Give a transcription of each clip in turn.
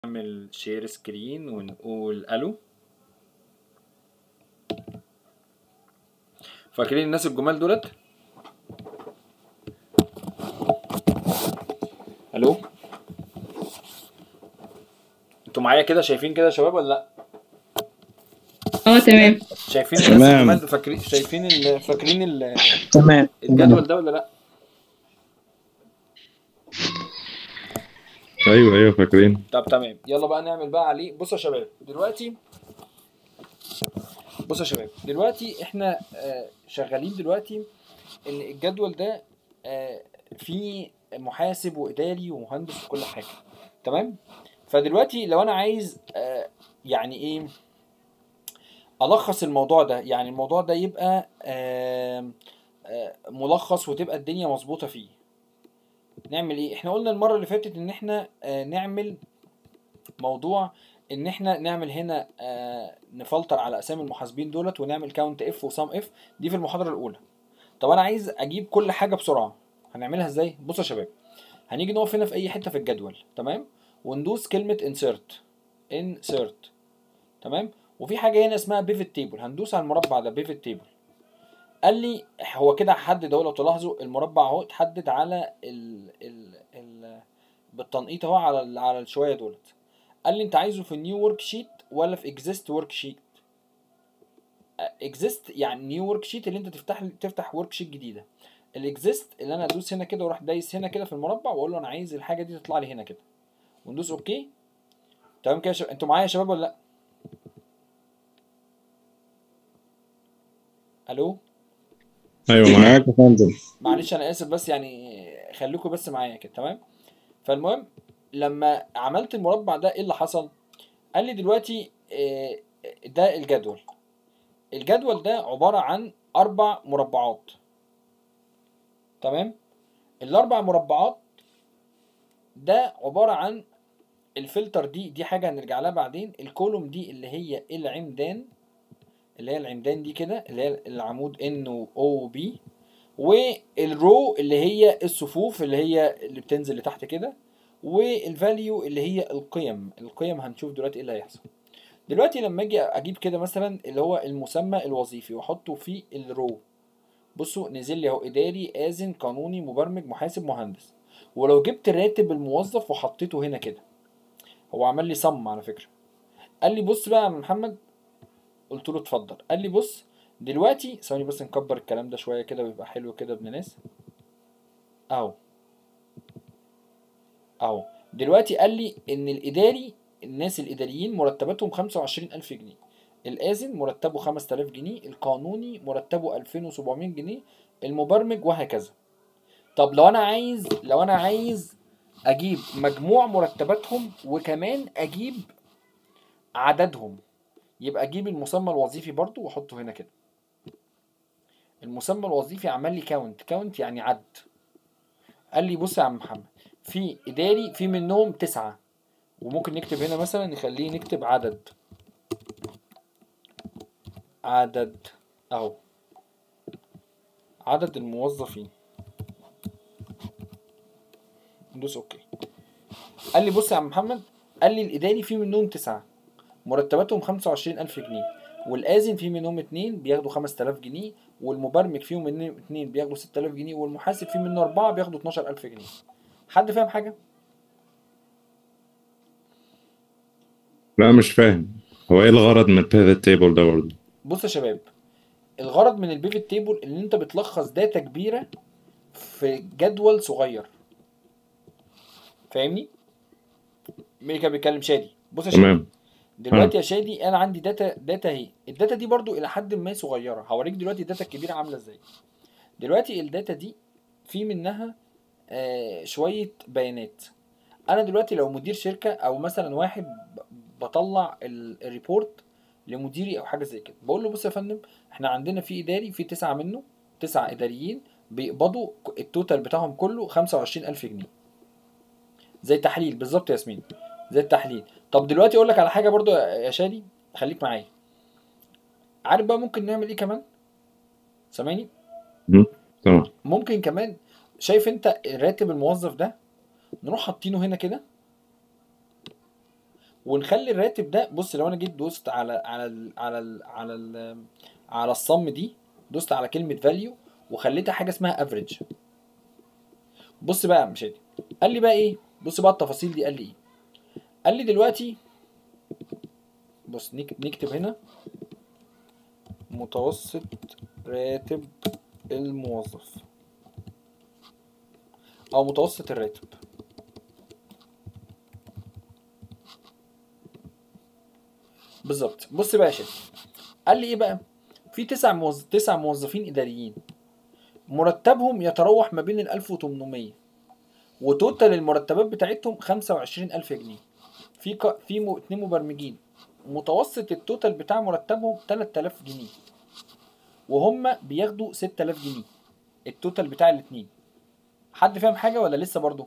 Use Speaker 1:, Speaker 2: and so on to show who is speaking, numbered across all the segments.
Speaker 1: نعمل شير سكرين ونقول الو فاكرين الناس الجمال دولت الو انتوا معايا كده شايفين كده يا شباب ولا لا
Speaker 2: اه تمام
Speaker 1: شايفين الناس
Speaker 3: تمام.
Speaker 1: الجمال دول؟ فاكرين شايفين ال... فاكرين ال...
Speaker 3: تمام
Speaker 1: الجدول ده ولا لا
Speaker 3: ايوه ايوه فاكرين
Speaker 1: طب تمام يلا بقى نعمل بقى عليه بصوا يا شباب دلوقتي بصوا يا شباب دلوقتي احنا آه، شغالين دلوقتي ان الجدول ده آه، فيه محاسب واداري ومهندس وكل حاجه تمام فدلوقتي لو انا عايز آه، يعني ايه الخص الموضوع ده يعني الموضوع ده يبقى آه، آه، ملخص وتبقى الدنيا مظبوطه فيه نعمل ايه احنا قلنا المره اللي فاتت ان احنا آه، نعمل موضوع ان احنا نعمل هنا آه، نفلتر على اسامي المحاسبين دولت ونعمل كاونت اف وسام اف دي في المحاضره الاولى طب انا عايز اجيب كل حاجه بسرعه هنعملها ازاي بصوا يا شباب هنيجي نقف هنا في اي حته في الجدول تمام وندوس كلمه insert insert تمام وفي حاجه هنا اسمها pivot table هندوس على المربع ده pivot table قال لي هو كده حدد اهو لو تلاحظوا المربع اهو اتحدد على ال ال ال بالتنقيط اهو على ال- على الشويه دولت قال لي انت عايزه في نيو ورك شيت ولا في اكزيست ورك شيت اكزيست يعني نيو ورك شيت اللي انت تفتح تفتح ورك شيت جديده الاكزيست اللي انا ادوس هنا كده واروح دايس هنا كده في المربع واقول له انا عايز الحاجه دي تطلع لي هنا كده وندوس اوكي تمام كده يا شباب انتوا معايا يا شباب ولا لا الو
Speaker 3: ايوه معاك يا فندم
Speaker 1: معلش انا اسف بس يعني خليكم بس معايا كده تمام فالمهم لما عملت المربع ده ايه اللي حصل قال لي دلوقتي آه، ده الجدول الجدول ده عبارة عن اربع مربعات تمام الاربع مربعات ده عبارة عن الفلتر دي دي حاجة هنرجع لها بعدين الكولوم دي اللي هي العمدان اللي هي العمدان دي كده اللي هي العمود ان و او بي والرو اللي هي الصفوف اللي هي اللي بتنزل لتحت كده والفاليو اللي هي القيم القيم هنشوف دلوقتي ايه اللي هيحصل دلوقتي لما اجي اجيب كده مثلا اللي هو المسمى الوظيفي واحطه في الرو بصوا نزل لي اهو اداري اذن قانوني مبرمج محاسب مهندس ولو جبت راتب الموظف وحطيته هنا كده هو عمل لي صم على فكره قال لي بص بقى يا عم محمد قلت له اتفضل قال لي بص دلوقتي ثواني بس نكبر الكلام ده شويه كده ويبقى حلو كده ابن ناس اهو اهو دلوقتي قال لي ان الاداري الناس الاداريين مرتباتهم 25000 جنيه الاذن مرتبه 5000 جنيه القانوني مرتبه 2700 جنيه المبرمج وهكذا طب لو انا عايز لو انا عايز اجيب مجموع مرتباتهم وكمان اجيب عددهم يبقى اجيب المسمى الوظيفي برضو واحطه هنا كده المسمى الوظيفي عمل لي كاونت كاونت يعني عد قال لي بص يا عم محمد في اداري في منهم تسعة وممكن نكتب هنا مثلا نخليه نكتب عدد عدد اهو عدد الموظفين ندوس اوكي قال لي بص يا عم محمد قال لي الاداري في منهم تسعة مرتباتهم 25000 جنيه والآذن في منهم اتنين بياخدوا 5000 جنيه والمبرمج فيهم منهم اتنين بياخدوا 6000 جنيه والمحاسب فيه منه أربعة بياخدوا 12000 جنيه حد فاهم حاجة؟
Speaker 3: لا مش فاهم هو ايه الغرض من البيفت تيبل ده برضه
Speaker 1: بص يا شباب الغرض من البيفت تيبل ان انت بتلخص داتا كبيرة في جدول صغير فاهمني؟ مين كان بيتكلم شادي بص يا شباب
Speaker 3: تمام
Speaker 1: دلوقتي يا شادي انا عندي داتا داتا اهي الداتا دي برضو الى حد ما صغيره هوريك دلوقتي الداتا الكبيره عامله ازاي دلوقتي الداتا دي في منها آه شويه بيانات انا دلوقتي لو مدير شركه او مثلا واحد ب- بطلع ال- الريبورت لمديري او حاجه زي كده بقول له بص يا فندم احنا عندنا في اداري في تسعه منه تسعه اداريين بيقبضوا ك- التوتال بتاعهم كله 25000 جنيه زي تحليل بالظبط يا ياسمين زي التحليل طب دلوقتي اقول لك على حاجه برضو يا يا شادي خليك معايا عارف بقى ممكن نعمل ايه كمان سامعني
Speaker 3: تمام
Speaker 1: ممكن كمان شايف انت راتب الموظف ده نروح حاطينه هنا كده ونخلي الراتب ده بص لو انا جيت دوست على على ال على ال على ال على الصم دي دوست على كلمه فاليو وخليتها حاجه اسمها افريج بص بقى مش هادي قال لي بقى ايه بص بقى التفاصيل دي قال لي ايه قال لي دلوقتي بص نك- نكتب هنا متوسط راتب الموظف او متوسط الراتب بالظبط بص بقى يا شيخ قال لي ايه بقى في تسع موظف تسع موظفين اداريين مرتبهم يتراوح ما بين ال 1800 وتوتال المرتبات بتاعتهم 25000 جنيه في ك... في م... اتنين مبرمجين متوسط التوتال بتاع مرتبهم 3000 جنيه وهم بياخدوا 6000 جنيه التوتال بتاع الاتنين حد فاهم حاجه ولا لسه برضو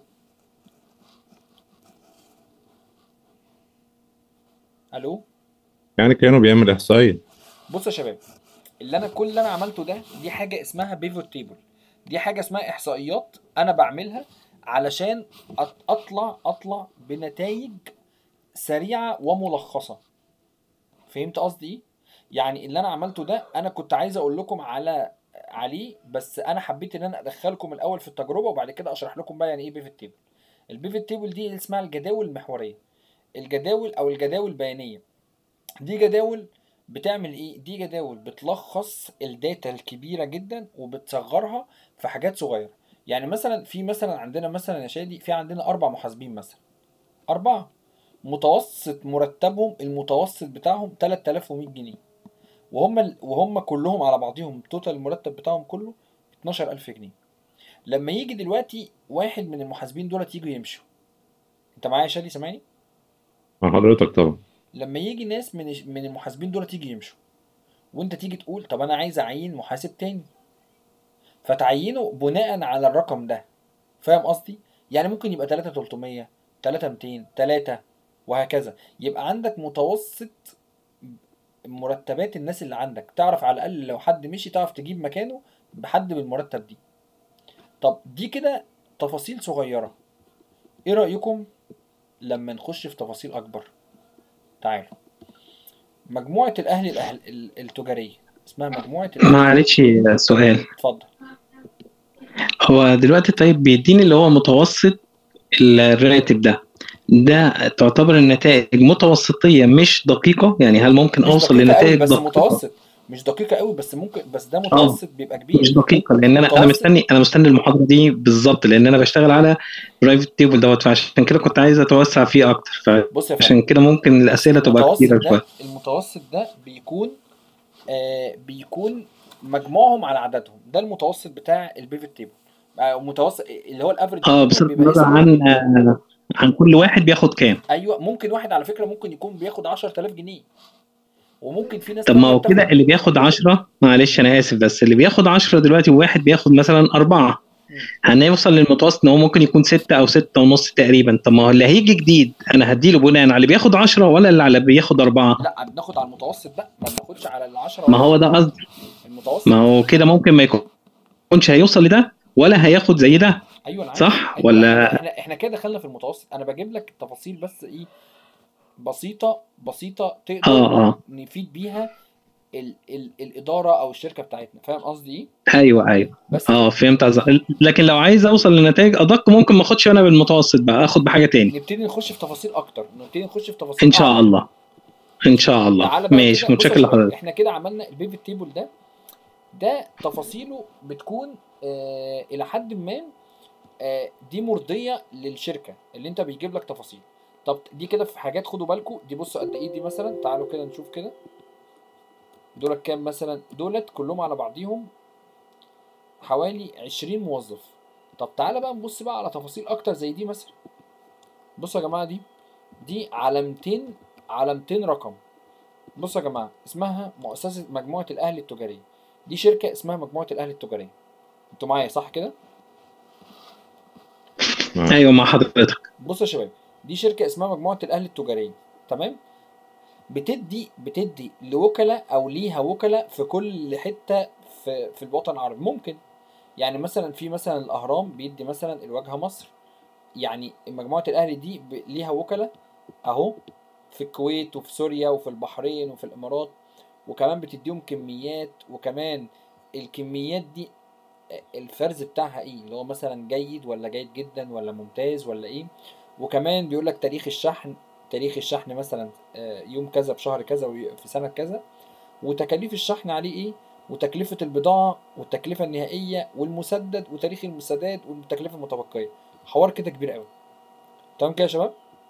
Speaker 1: الو
Speaker 3: يعني كانوا بيعمل احصائيه
Speaker 1: بص يا شباب اللي انا كل اللي انا عملته ده دي حاجه اسمها بيفوت تيبل دي حاجه اسمها احصائيات انا بعملها علشان أط- اطلع اطلع بنتائج سريعه وملخصه فهمت قصدي ايه يعني اللي انا عملته ده انا كنت عايز اقول لكم على عليه بس انا حبيت ان انا ادخلكم الاول في التجربه وبعد كده اشرح لكم بقى يعني ايه بيفوت تيبل البيفوت تيبل دي اللي اسمها الجداول المحوريه الجداول او الجداول البيانيه دي جداول بتعمل ايه دي جداول بتلخص الداتا الكبيره جدا وبتصغرها في حاجات صغيره يعني مثلا في مثلا عندنا مثلا يا شادي في عندنا اربع محاسبين مثلا اربعه متوسط مرتبهم المتوسط بتاعهم 3100 جنيه وهم وهم كلهم على بعضهم توتال المرتب بتاعهم كله 12000 جنيه لما يجي دلوقتي واحد من المحاسبين دولت يجوا يمشوا انت معايا يا شادي سامعني
Speaker 3: مع حضرتك طبعا
Speaker 1: لما يجي ناس من من المحاسبين دول تيجي يمشوا وانت تيجي تقول طب انا عايز اعين محاسب تاني فتعينه بناء على الرقم ده فاهم قصدي يعني ممكن يبقى 3 300 3 200 3 وهكذا يبقى عندك متوسط مرتبات الناس اللي عندك تعرف على الاقل لو حد مشي تعرف تجيب مكانه بحد بالمرتب دي طب دي كده تفاصيل صغيرة ايه رأيكم لما نخش في تفاصيل اكبر تعالوا مجموعة الأهلي الأهل ال- التجارية اسمها مجموعة الأهلي
Speaker 4: معلش سؤال
Speaker 1: اتفضل
Speaker 4: هو دلوقتي طيب بيديني اللي هو متوسط الراتب ده ده تعتبر النتائج متوسطية مش دقيقة يعني هل ممكن
Speaker 1: مش
Speaker 4: أوصل
Speaker 1: دقيقة قوي
Speaker 4: لنتائج
Speaker 1: بس
Speaker 4: دقيقة
Speaker 1: متوسط مش دقيقة قوي بس ممكن بس ده متوسط بيبقى كبير
Speaker 4: مش دقيقة لأن أنا أنا
Speaker 1: متوسط.
Speaker 4: مستني أنا مستني المحاضرة دي بالظبط لأن أنا بشتغل على برايفت تيبل دوت فعشان كده كنت عايز أتوسع فيه أكتر
Speaker 1: بص يا فندم
Speaker 4: فعشان كده ممكن الأسئلة تبقى
Speaker 1: المتوسط
Speaker 4: كتيرة
Speaker 1: ده
Speaker 4: شوية
Speaker 1: المتوسط ده بيكون آه بيكون مجموعهم على عددهم ده المتوسط بتاع البيفت تيبل آه متوسط اللي هو الافريج
Speaker 4: اه بصرف
Speaker 1: بيبقى
Speaker 4: النظر
Speaker 1: اسمه
Speaker 4: عن آه، عن كل واحد بياخد كام
Speaker 1: ايوه ممكن واحد على فكره ممكن يكون بياخد 10000 جنيه وممكن في ناس
Speaker 4: طب ما هو
Speaker 1: تانية
Speaker 4: كده
Speaker 1: بتاخد-
Speaker 4: اللي بياخد 10 معلش انا اسف بس اللي بياخد 10 دلوقتي وواحد بياخد مثلا أربعة
Speaker 1: مم.
Speaker 4: هنوصل للمتوسط ان هو ممكن يكون 6 او 6 ونص تقريبا طب ما هو اللي هيجي جديد انا هديله بناء على اللي بياخد 10 ولا اللي على بياخد أربعة
Speaker 1: لا بناخد على المتوسط بقى ما بناخدش على ال 10
Speaker 4: ما هو ده قصدي
Speaker 1: المتوسط
Speaker 4: ما هو كده ممكن ما يكونش هيوصل لده ولا هياخد زي ده
Speaker 1: ايوه انا عارف.
Speaker 4: صح
Speaker 1: أيوة
Speaker 4: ولا-
Speaker 1: احنا احنا كده دخلنا في المتوسط انا بجيب لك تفاصيل بس ايه بسيطه بسيطه تقدر
Speaker 4: اه اه
Speaker 1: نفيد بيها ال ال الاداره او الشركه بتاعتنا فاهم قصدي ايه
Speaker 4: ايوه ايوه
Speaker 1: بس
Speaker 4: اه فهمت قصدك. لكن لو عايز اوصل لنتائج ادق ممكن ما اخدش انا بالمتوسط بقى اخد بحاجه تاني
Speaker 1: نبتدي نخش في تفاصيل اكتر نبتدي نخش في تفاصيل
Speaker 4: ان شاء
Speaker 1: أعمق.
Speaker 4: الله ان شاء الله
Speaker 1: تعالى بقى
Speaker 4: ماشي
Speaker 1: كده- بص يا
Speaker 4: متشكر
Speaker 1: شباب،
Speaker 4: لحضرتك
Speaker 1: احنا كده عملنا البيفت تيبل ده ده تفاصيله بتكون آه الى حد ما آه دي مرضيه للشركه اللي انت بيجيب لك تفاصيل طب دي كده في حاجات خدوا بالكم دي بصوا قد ايه دي مثلا تعالوا كده نشوف كده دولت كام مثلا دولت كلهم على بعضيهم حوالي 20 موظف طب تعالى بقى نبص بقى على تفاصيل اكتر زي دي مثلا بصوا يا جماعه دي دي على 200 على 200 رقم بصوا يا جماعه اسمها مؤسسه مجموعه الاهلي التجاريه دي شركه اسمها مجموعه الاهلي التجاريه انتوا معايا صح كده
Speaker 3: آه.
Speaker 4: ايوه مع حضرتك
Speaker 1: بصوا يا شباب دي شركه اسمها مجموعه الاهلي التجاريه تمام بتدي بتدي لوكلاء او ليها وكلاء في كل حته في في الوطن العربي ممكن يعني مثلا في مثلا الاهرام بيدي مثلا الواجهه مصر يعني مجموعه الاهلي دي ب- ليها وكلاء اهو في الكويت وفي سوريا وفي البحرين وفي الامارات وكمان بتديهم كميات وكمان الكميات دي الفرز بتاعها ايه اللي هو مثلا جيد ولا جيد جدا ولا ممتاز ولا ايه وكمان بيقول لك تاريخ الشحن تاريخ الشحن مثلا آه، يوم كذا بشهر كذا وي- في سنة كذا وتكاليف الشحن عليه ايه وتكلفة البضاعة والتكلفة النهائية والمسدد وتاريخ المسدد والتكلفة المتبقية حوار كده كبير قوي تمام كده يا شباب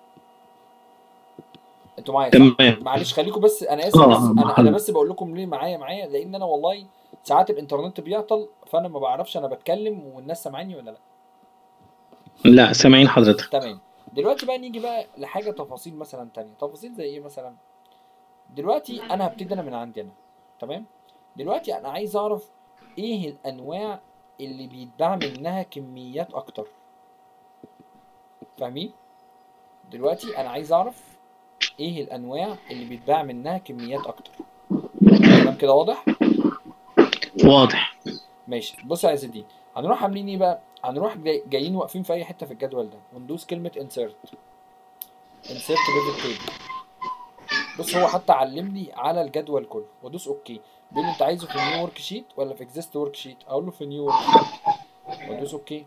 Speaker 1: انتوا معايا صح؟
Speaker 4: تمام
Speaker 1: معلش خليكم بس انا اسف
Speaker 4: آه،
Speaker 1: بس
Speaker 4: آه،
Speaker 1: انا انا
Speaker 4: حاضر.
Speaker 1: بس بقول لكم ليه معايا معايا لان انا والله ساعات الانترنت بيعطل فانا ما بعرفش انا بتكلم والناس سامعاني ولا لا
Speaker 4: لا سامعين حضرتك
Speaker 1: تمام دلوقتي بقى نيجي بقى لحاجه تفاصيل مثلا تانية تفاصيل زي ايه مثلا دلوقتي انا هبتدي انا من عندي انا تمام دلوقتي انا عايز اعرف ايه الانواع اللي بيتباع منها كميات اكتر فاهمين دلوقتي انا عايز اعرف ايه الانواع اللي بيتباع منها كميات اكتر تمام كده واضح
Speaker 4: واضح
Speaker 1: ماشي بص يا عز الدين هنروح عاملين ايه بقى هنروح جاي جايين واقفين في اي حته في الجدول ده وندوس كلمه insert insert pivot table بص هو حتى علم لي على الجدول كله وادوس اوكي بيقول لي انت عايزه في نيو ورك شيت ولا في اكزيست ورك شيت اقول له في نيو ورك شيت وادوس اوكي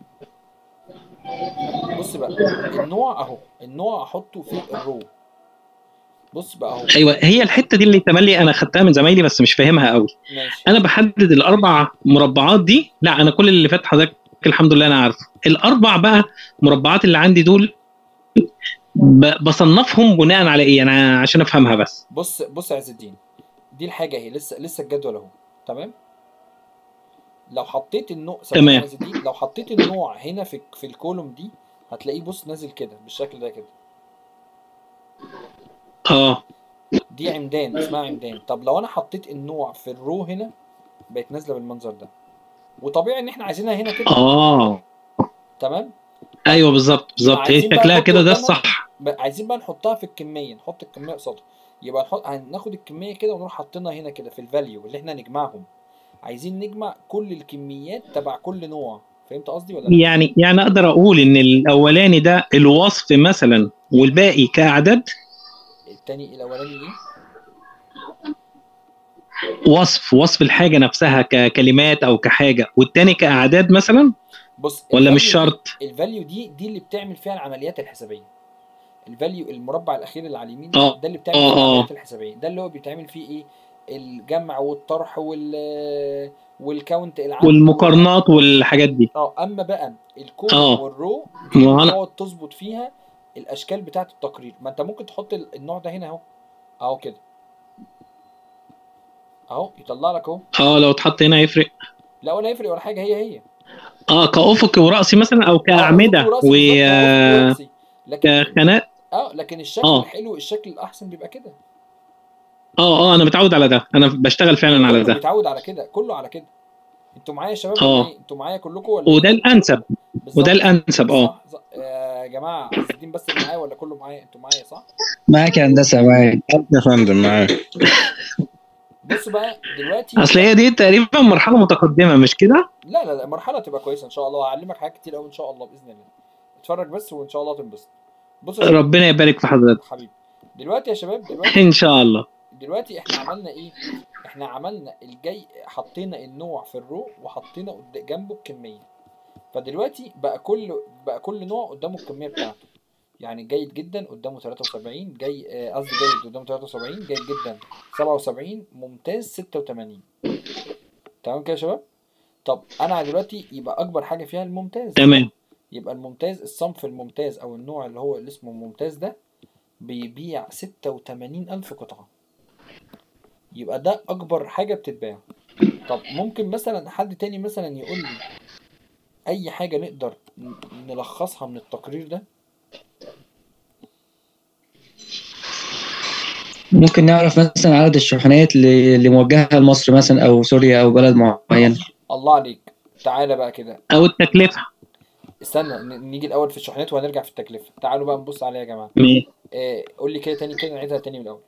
Speaker 1: بص بقى النوع اهو النوع احطه في الرو بص بقى اهو
Speaker 4: ايوه هي الحته دي اللي تملي انا خدتها من زمايلي بس مش فاهمها قوي
Speaker 1: ماشي
Speaker 4: انا بحدد الاربع مربعات دي لا انا كل اللي فات حضرتك الحمد لله انا عارفه الاربع بقى مربعات اللي عندي دول ب- بصنفهم بناء على ايه انا عشان افهمها بس
Speaker 1: بص بص يا عز الدين دي الحاجه اهي لسه لسه الجدول اهو تمام لو حطيت النوع ثواني
Speaker 4: تمام.
Speaker 1: يا عز الدين لو حطيت النوع هنا في في الكولوم دي هتلاقيه بص نازل كده بالشكل ده كده
Speaker 4: اه
Speaker 1: دي عمدان اسمها عمدان طب لو انا حطيت النوع في الرو هنا بقت نازله بالمنظر ده وطبيعي ان احنا عايزينها هنا كده
Speaker 4: اه
Speaker 1: تمام
Speaker 4: ايوه بالظبط بالظبط هي
Speaker 1: عايزين بقى
Speaker 4: شكلها
Speaker 1: نحط
Speaker 4: كده ده
Speaker 1: قدامها-
Speaker 4: الصح
Speaker 1: بقى عايزين بقى نحطها في الكميه نحط الكميه قصادها يبقى نحط هناخد الكميه كده ونروح حاطينها هنا كده في الفاليو اللي احنا نجمعهم عايزين نجمع كل الكميات تبع كل نوع فهمت قصدي ولا لا
Speaker 4: يعني يعني اقدر اقول ان الاولاني ده الوصف مثلا والباقي كاعداد
Speaker 1: التاني الاولاني ايه
Speaker 4: وصف وصف الحاجه نفسها ككلمات او كحاجه والتاني كاعداد مثلا
Speaker 1: بص
Speaker 4: ولا مش
Speaker 1: الفاليو دي-
Speaker 4: شرط
Speaker 1: الفاليو دي دي اللي بتعمل فيها العمليات الحسابيه الفاليو المربع الاخير اللي على اليمين
Speaker 4: آه.
Speaker 1: ده اللي بتعمل
Speaker 4: آه،
Speaker 1: فيه
Speaker 4: آه.
Speaker 1: العمليات الحسابيه ده اللي هو بيتعمل فيه ايه الجمع والطرح وال والكاونت العد
Speaker 4: والمقارنات والحاجات دي
Speaker 1: اه اما بقى الكود
Speaker 4: آه.
Speaker 1: والرو دي
Speaker 4: ما أنا-
Speaker 1: تقعد تظبط فيها الاشكال بتاعه التقرير ما انت ممكن تحط ال- النوع ده هنا اهو اهو كده اهو يطلع لك اهو
Speaker 4: اه لو اتحط هنا يفرق
Speaker 1: لا ولا يفرق ولا حاجه هي هي
Speaker 4: اه كافقي وراسي مثلا او
Speaker 1: آه،
Speaker 4: كاعمده
Speaker 1: أفقي ورأسي بالظبط، أفقي ورأسي. لكن
Speaker 4: وكخانات
Speaker 1: اه لكن الشكل
Speaker 4: آه.
Speaker 1: الحلو الشكل الاحسن بيبقى كده
Speaker 4: اه اه انا متعود على ده انا بشتغل فعلا على
Speaker 1: كله
Speaker 4: ده
Speaker 1: بيتعود على كده كله على كده انتوا معايا يا شباب
Speaker 4: آه.
Speaker 1: ولا ايه انتوا معايا كلكم ولا
Speaker 4: وده
Speaker 1: إيه؟
Speaker 4: الانسب
Speaker 1: بالظبط.
Speaker 4: وده الانسب اه
Speaker 1: صح صح. يا جماعه عز الدين بس اللي معايا ولا كله معايا انتوا معايا صح
Speaker 5: معاك يا هندسه معاك
Speaker 3: يا فندم معاك
Speaker 1: بصوا بقى دلوقتي
Speaker 4: اصل هي دي تقريبا مرحله متقدمه مش كده
Speaker 1: لا لا لا مرحله تبقى كويسه ان شاء الله هعلمك حاجات كتير قوي ان شاء الله باذن الله اتفرج بس وان شاء الله تنبسط بص يا شباب،
Speaker 4: ربنا يبارك في حضرتك
Speaker 1: حبيبي دلوقتي يا شباب دلوقتي
Speaker 4: ان شاء الله
Speaker 1: دلوقتي احنا عملنا ايه احنا عملنا الجاي حطينا النوع في الرو وحطينا قد- جنبه الكميه فدلوقتي بقى كل بقى كل نوع قدامه الكميه بتاعته يعني جيد جدا قدامه 73 جاي آه، قصدي جيد قدامه 73 جيد جدا 77 ممتاز 86 تمام كده يا شباب طب انا دلوقتي يبقى اكبر حاجه فيها الممتاز
Speaker 4: تمام
Speaker 1: يبقى الممتاز الصنف الممتاز او النوع اللي هو اللي اسمه الممتاز ده بيبيع 86 ألف قطعة يبقى ده أكبر حاجة بتتباع طب ممكن مثلا حد تاني مثلا يقول لي أي حاجة نقدر ن- نلخصها من التقرير ده
Speaker 5: ممكن نعرف مثلا عدد الشحنات اللي اللي موجهه لمصر مثلا او سوريا او بلد معين
Speaker 1: الله عليك تعالى بقى كده
Speaker 4: او التكلفه
Speaker 1: استنى ن- نيجي الأول في الشحنات وهنرجع في التكلفة تعالوا بقى نبص عليها يا جماعة
Speaker 4: ماشي.
Speaker 1: آه قول لي كده تاني كده نعيدها تاني من الأول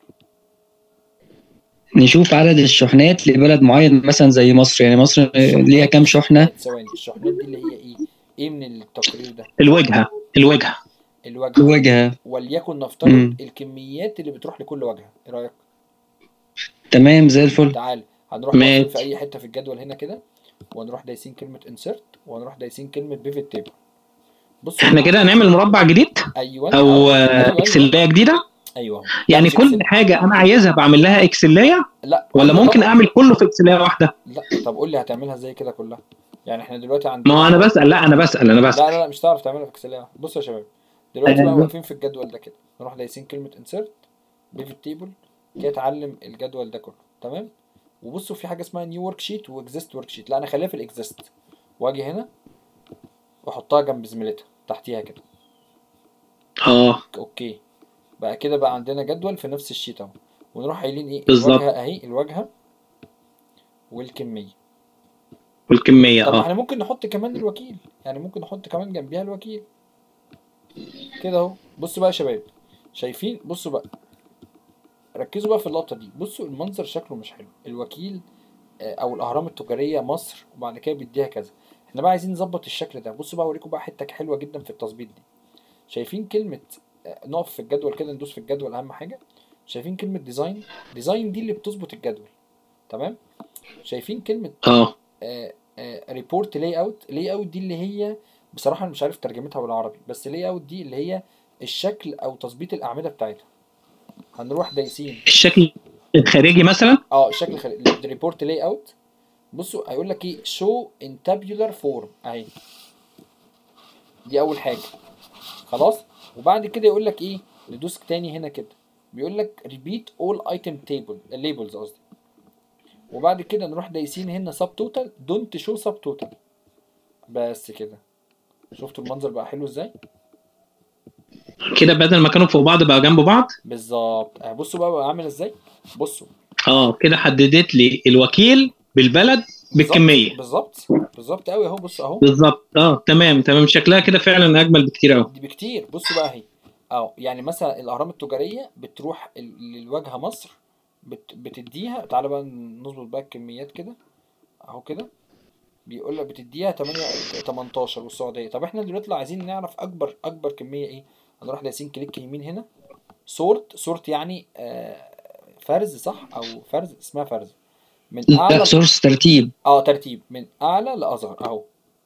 Speaker 5: نشوف عدد الشحنات لبلد معين مثلا زي مصر يعني مصر آه، ليها كام شحنه
Speaker 1: ثواني الشحنات دي اللي هي إيه إيه من التقرير ده
Speaker 4: الوجهه الوجهه
Speaker 1: الواجهه
Speaker 5: الواجهه
Speaker 1: وليكن نفترض
Speaker 5: مم.
Speaker 1: الكميات اللي بتروح لكل واجهه ايه رايك
Speaker 5: تمام زي الفل
Speaker 1: تعال هنروح
Speaker 4: ماشي.
Speaker 1: واقفين في اي حته في الجدول هنا كده ونروح دايسين كلمه انسرت ونروح دايسين كلمه بيفت تيبل بص
Speaker 4: احنا كده هنعمل مربع جديد
Speaker 1: ايوه
Speaker 4: او
Speaker 1: أيوة،
Speaker 4: آه،
Speaker 1: أيوة.
Speaker 4: اكسليه جديده
Speaker 1: ايوه
Speaker 4: يعني
Speaker 1: مش
Speaker 4: كل
Speaker 1: إكسل.
Speaker 4: حاجه انا عايزها بعمل لها اكسليه
Speaker 1: لا
Speaker 4: ولا
Speaker 1: كل
Speaker 4: ممكن
Speaker 1: طبعا-
Speaker 4: اعمل كله في اكسليه واحده
Speaker 1: لا طب قول لي هتعملها ازاي كده كلها يعني احنا دلوقتي عندنا
Speaker 4: ما هو انا بسال لا انا بسال انا
Speaker 1: لا
Speaker 4: بسال
Speaker 1: لا لا مش هتعرف تعملها في اكسل بص يا شباب دلوقتي بقى
Speaker 4: أيوة.
Speaker 1: واقفين في الجدول ده كده نروح دايسين كلمه انسرت بيفت تيبل كده اتعلم الجدول ده كله تمام وبصوا في حاجه اسمها نيو ورك شيت واكزيست ورك شيت لا انا خليها في الاكزيست واجي هنا واحطها جنب زميلتها تحتيها كده
Speaker 4: اه
Speaker 1: اوكي بقى كده بقى عندنا جدول في نفس الشيت اهو ونروح قايلين ايه
Speaker 4: بالظبط.
Speaker 1: الواجهه اهي الواجهه والكميه
Speaker 4: والكميه
Speaker 1: طب
Speaker 4: اه
Speaker 1: احنا ممكن نحط كمان الوكيل يعني ممكن نحط كمان جنبيها الوكيل كده اهو بصوا بقى يا شباب شايفين بصوا بقى ركزوا بقى في اللقطه دي بصوا المنظر شكله مش حلو الوكيل آه، او الاهرام التجاريه مصر وبعد كده بيديها كذا احنا بقى عايزين نظبط الشكل ده بصوا بقى اوريكم بقى حته حلوه جدا في التظبيط دي شايفين كلمه آه، نقف في الجدول كده ندوس في الجدول اهم حاجه شايفين كلمه ديزاين ديزاين دي اللي بتظبط الجدول تمام شايفين كلمه
Speaker 4: اه
Speaker 1: ريبورت لاي اوت لاي اوت دي اللي هي بصراحه انا مش عارف ترجمتها بالعربي بس لاي اوت دي اللي هي الشكل او تظبيط الاعمده بتاعتها هنروح دايسين
Speaker 4: الشكل الخارجي مثلا
Speaker 1: اه الشكل الخارجي ريبورت لاي اوت بصوا هيقول لك ايه شو ان تابيولار فورم اهي دي اول حاجه خلاص وبعد كده يقول لك ايه ندوس تاني هنا كده بيقول لك ريبيت اول ايتم تيبل الليبلز قصدي وبعد كده نروح دايسين هنا سب توتال دونت شو سب توتال بس كده شفتوا المنظر بقى حلو ازاي
Speaker 4: كده بدل ما كانوا فوق بعض بقى جنب بعض
Speaker 1: بالظبط آه، بصوا بقى بقى عامل ازاي بصوا
Speaker 4: اه كده حددت لي الوكيل بالبلد
Speaker 1: بالظبط-
Speaker 4: بالكميه
Speaker 1: بالظبط بالظبط قوي اهو بص اهو
Speaker 4: بالظبط اه تمام تمام شكلها كده فعلا اجمل بكتير قوي
Speaker 1: دي بكتير بصوا بقى اهي اه يعني مثلا الاهرام التجاريه بتروح ال- للواجهه مصر بت بتديها تعالى بقى نظبط بقى الكميات كده اهو كده بيقول لك بتديها 8 18 والسعوديه طب احنا دلوقتي لو عايزين نعرف اكبر اكبر كميه ايه هنروح دايسين كليك يمين هنا سورت سورت يعني آه فرز صح او فرز اسمها فرز من
Speaker 5: لا
Speaker 1: اعلى
Speaker 5: سورس ترتيب
Speaker 1: اه ترتيب من اعلى لاصغر اهو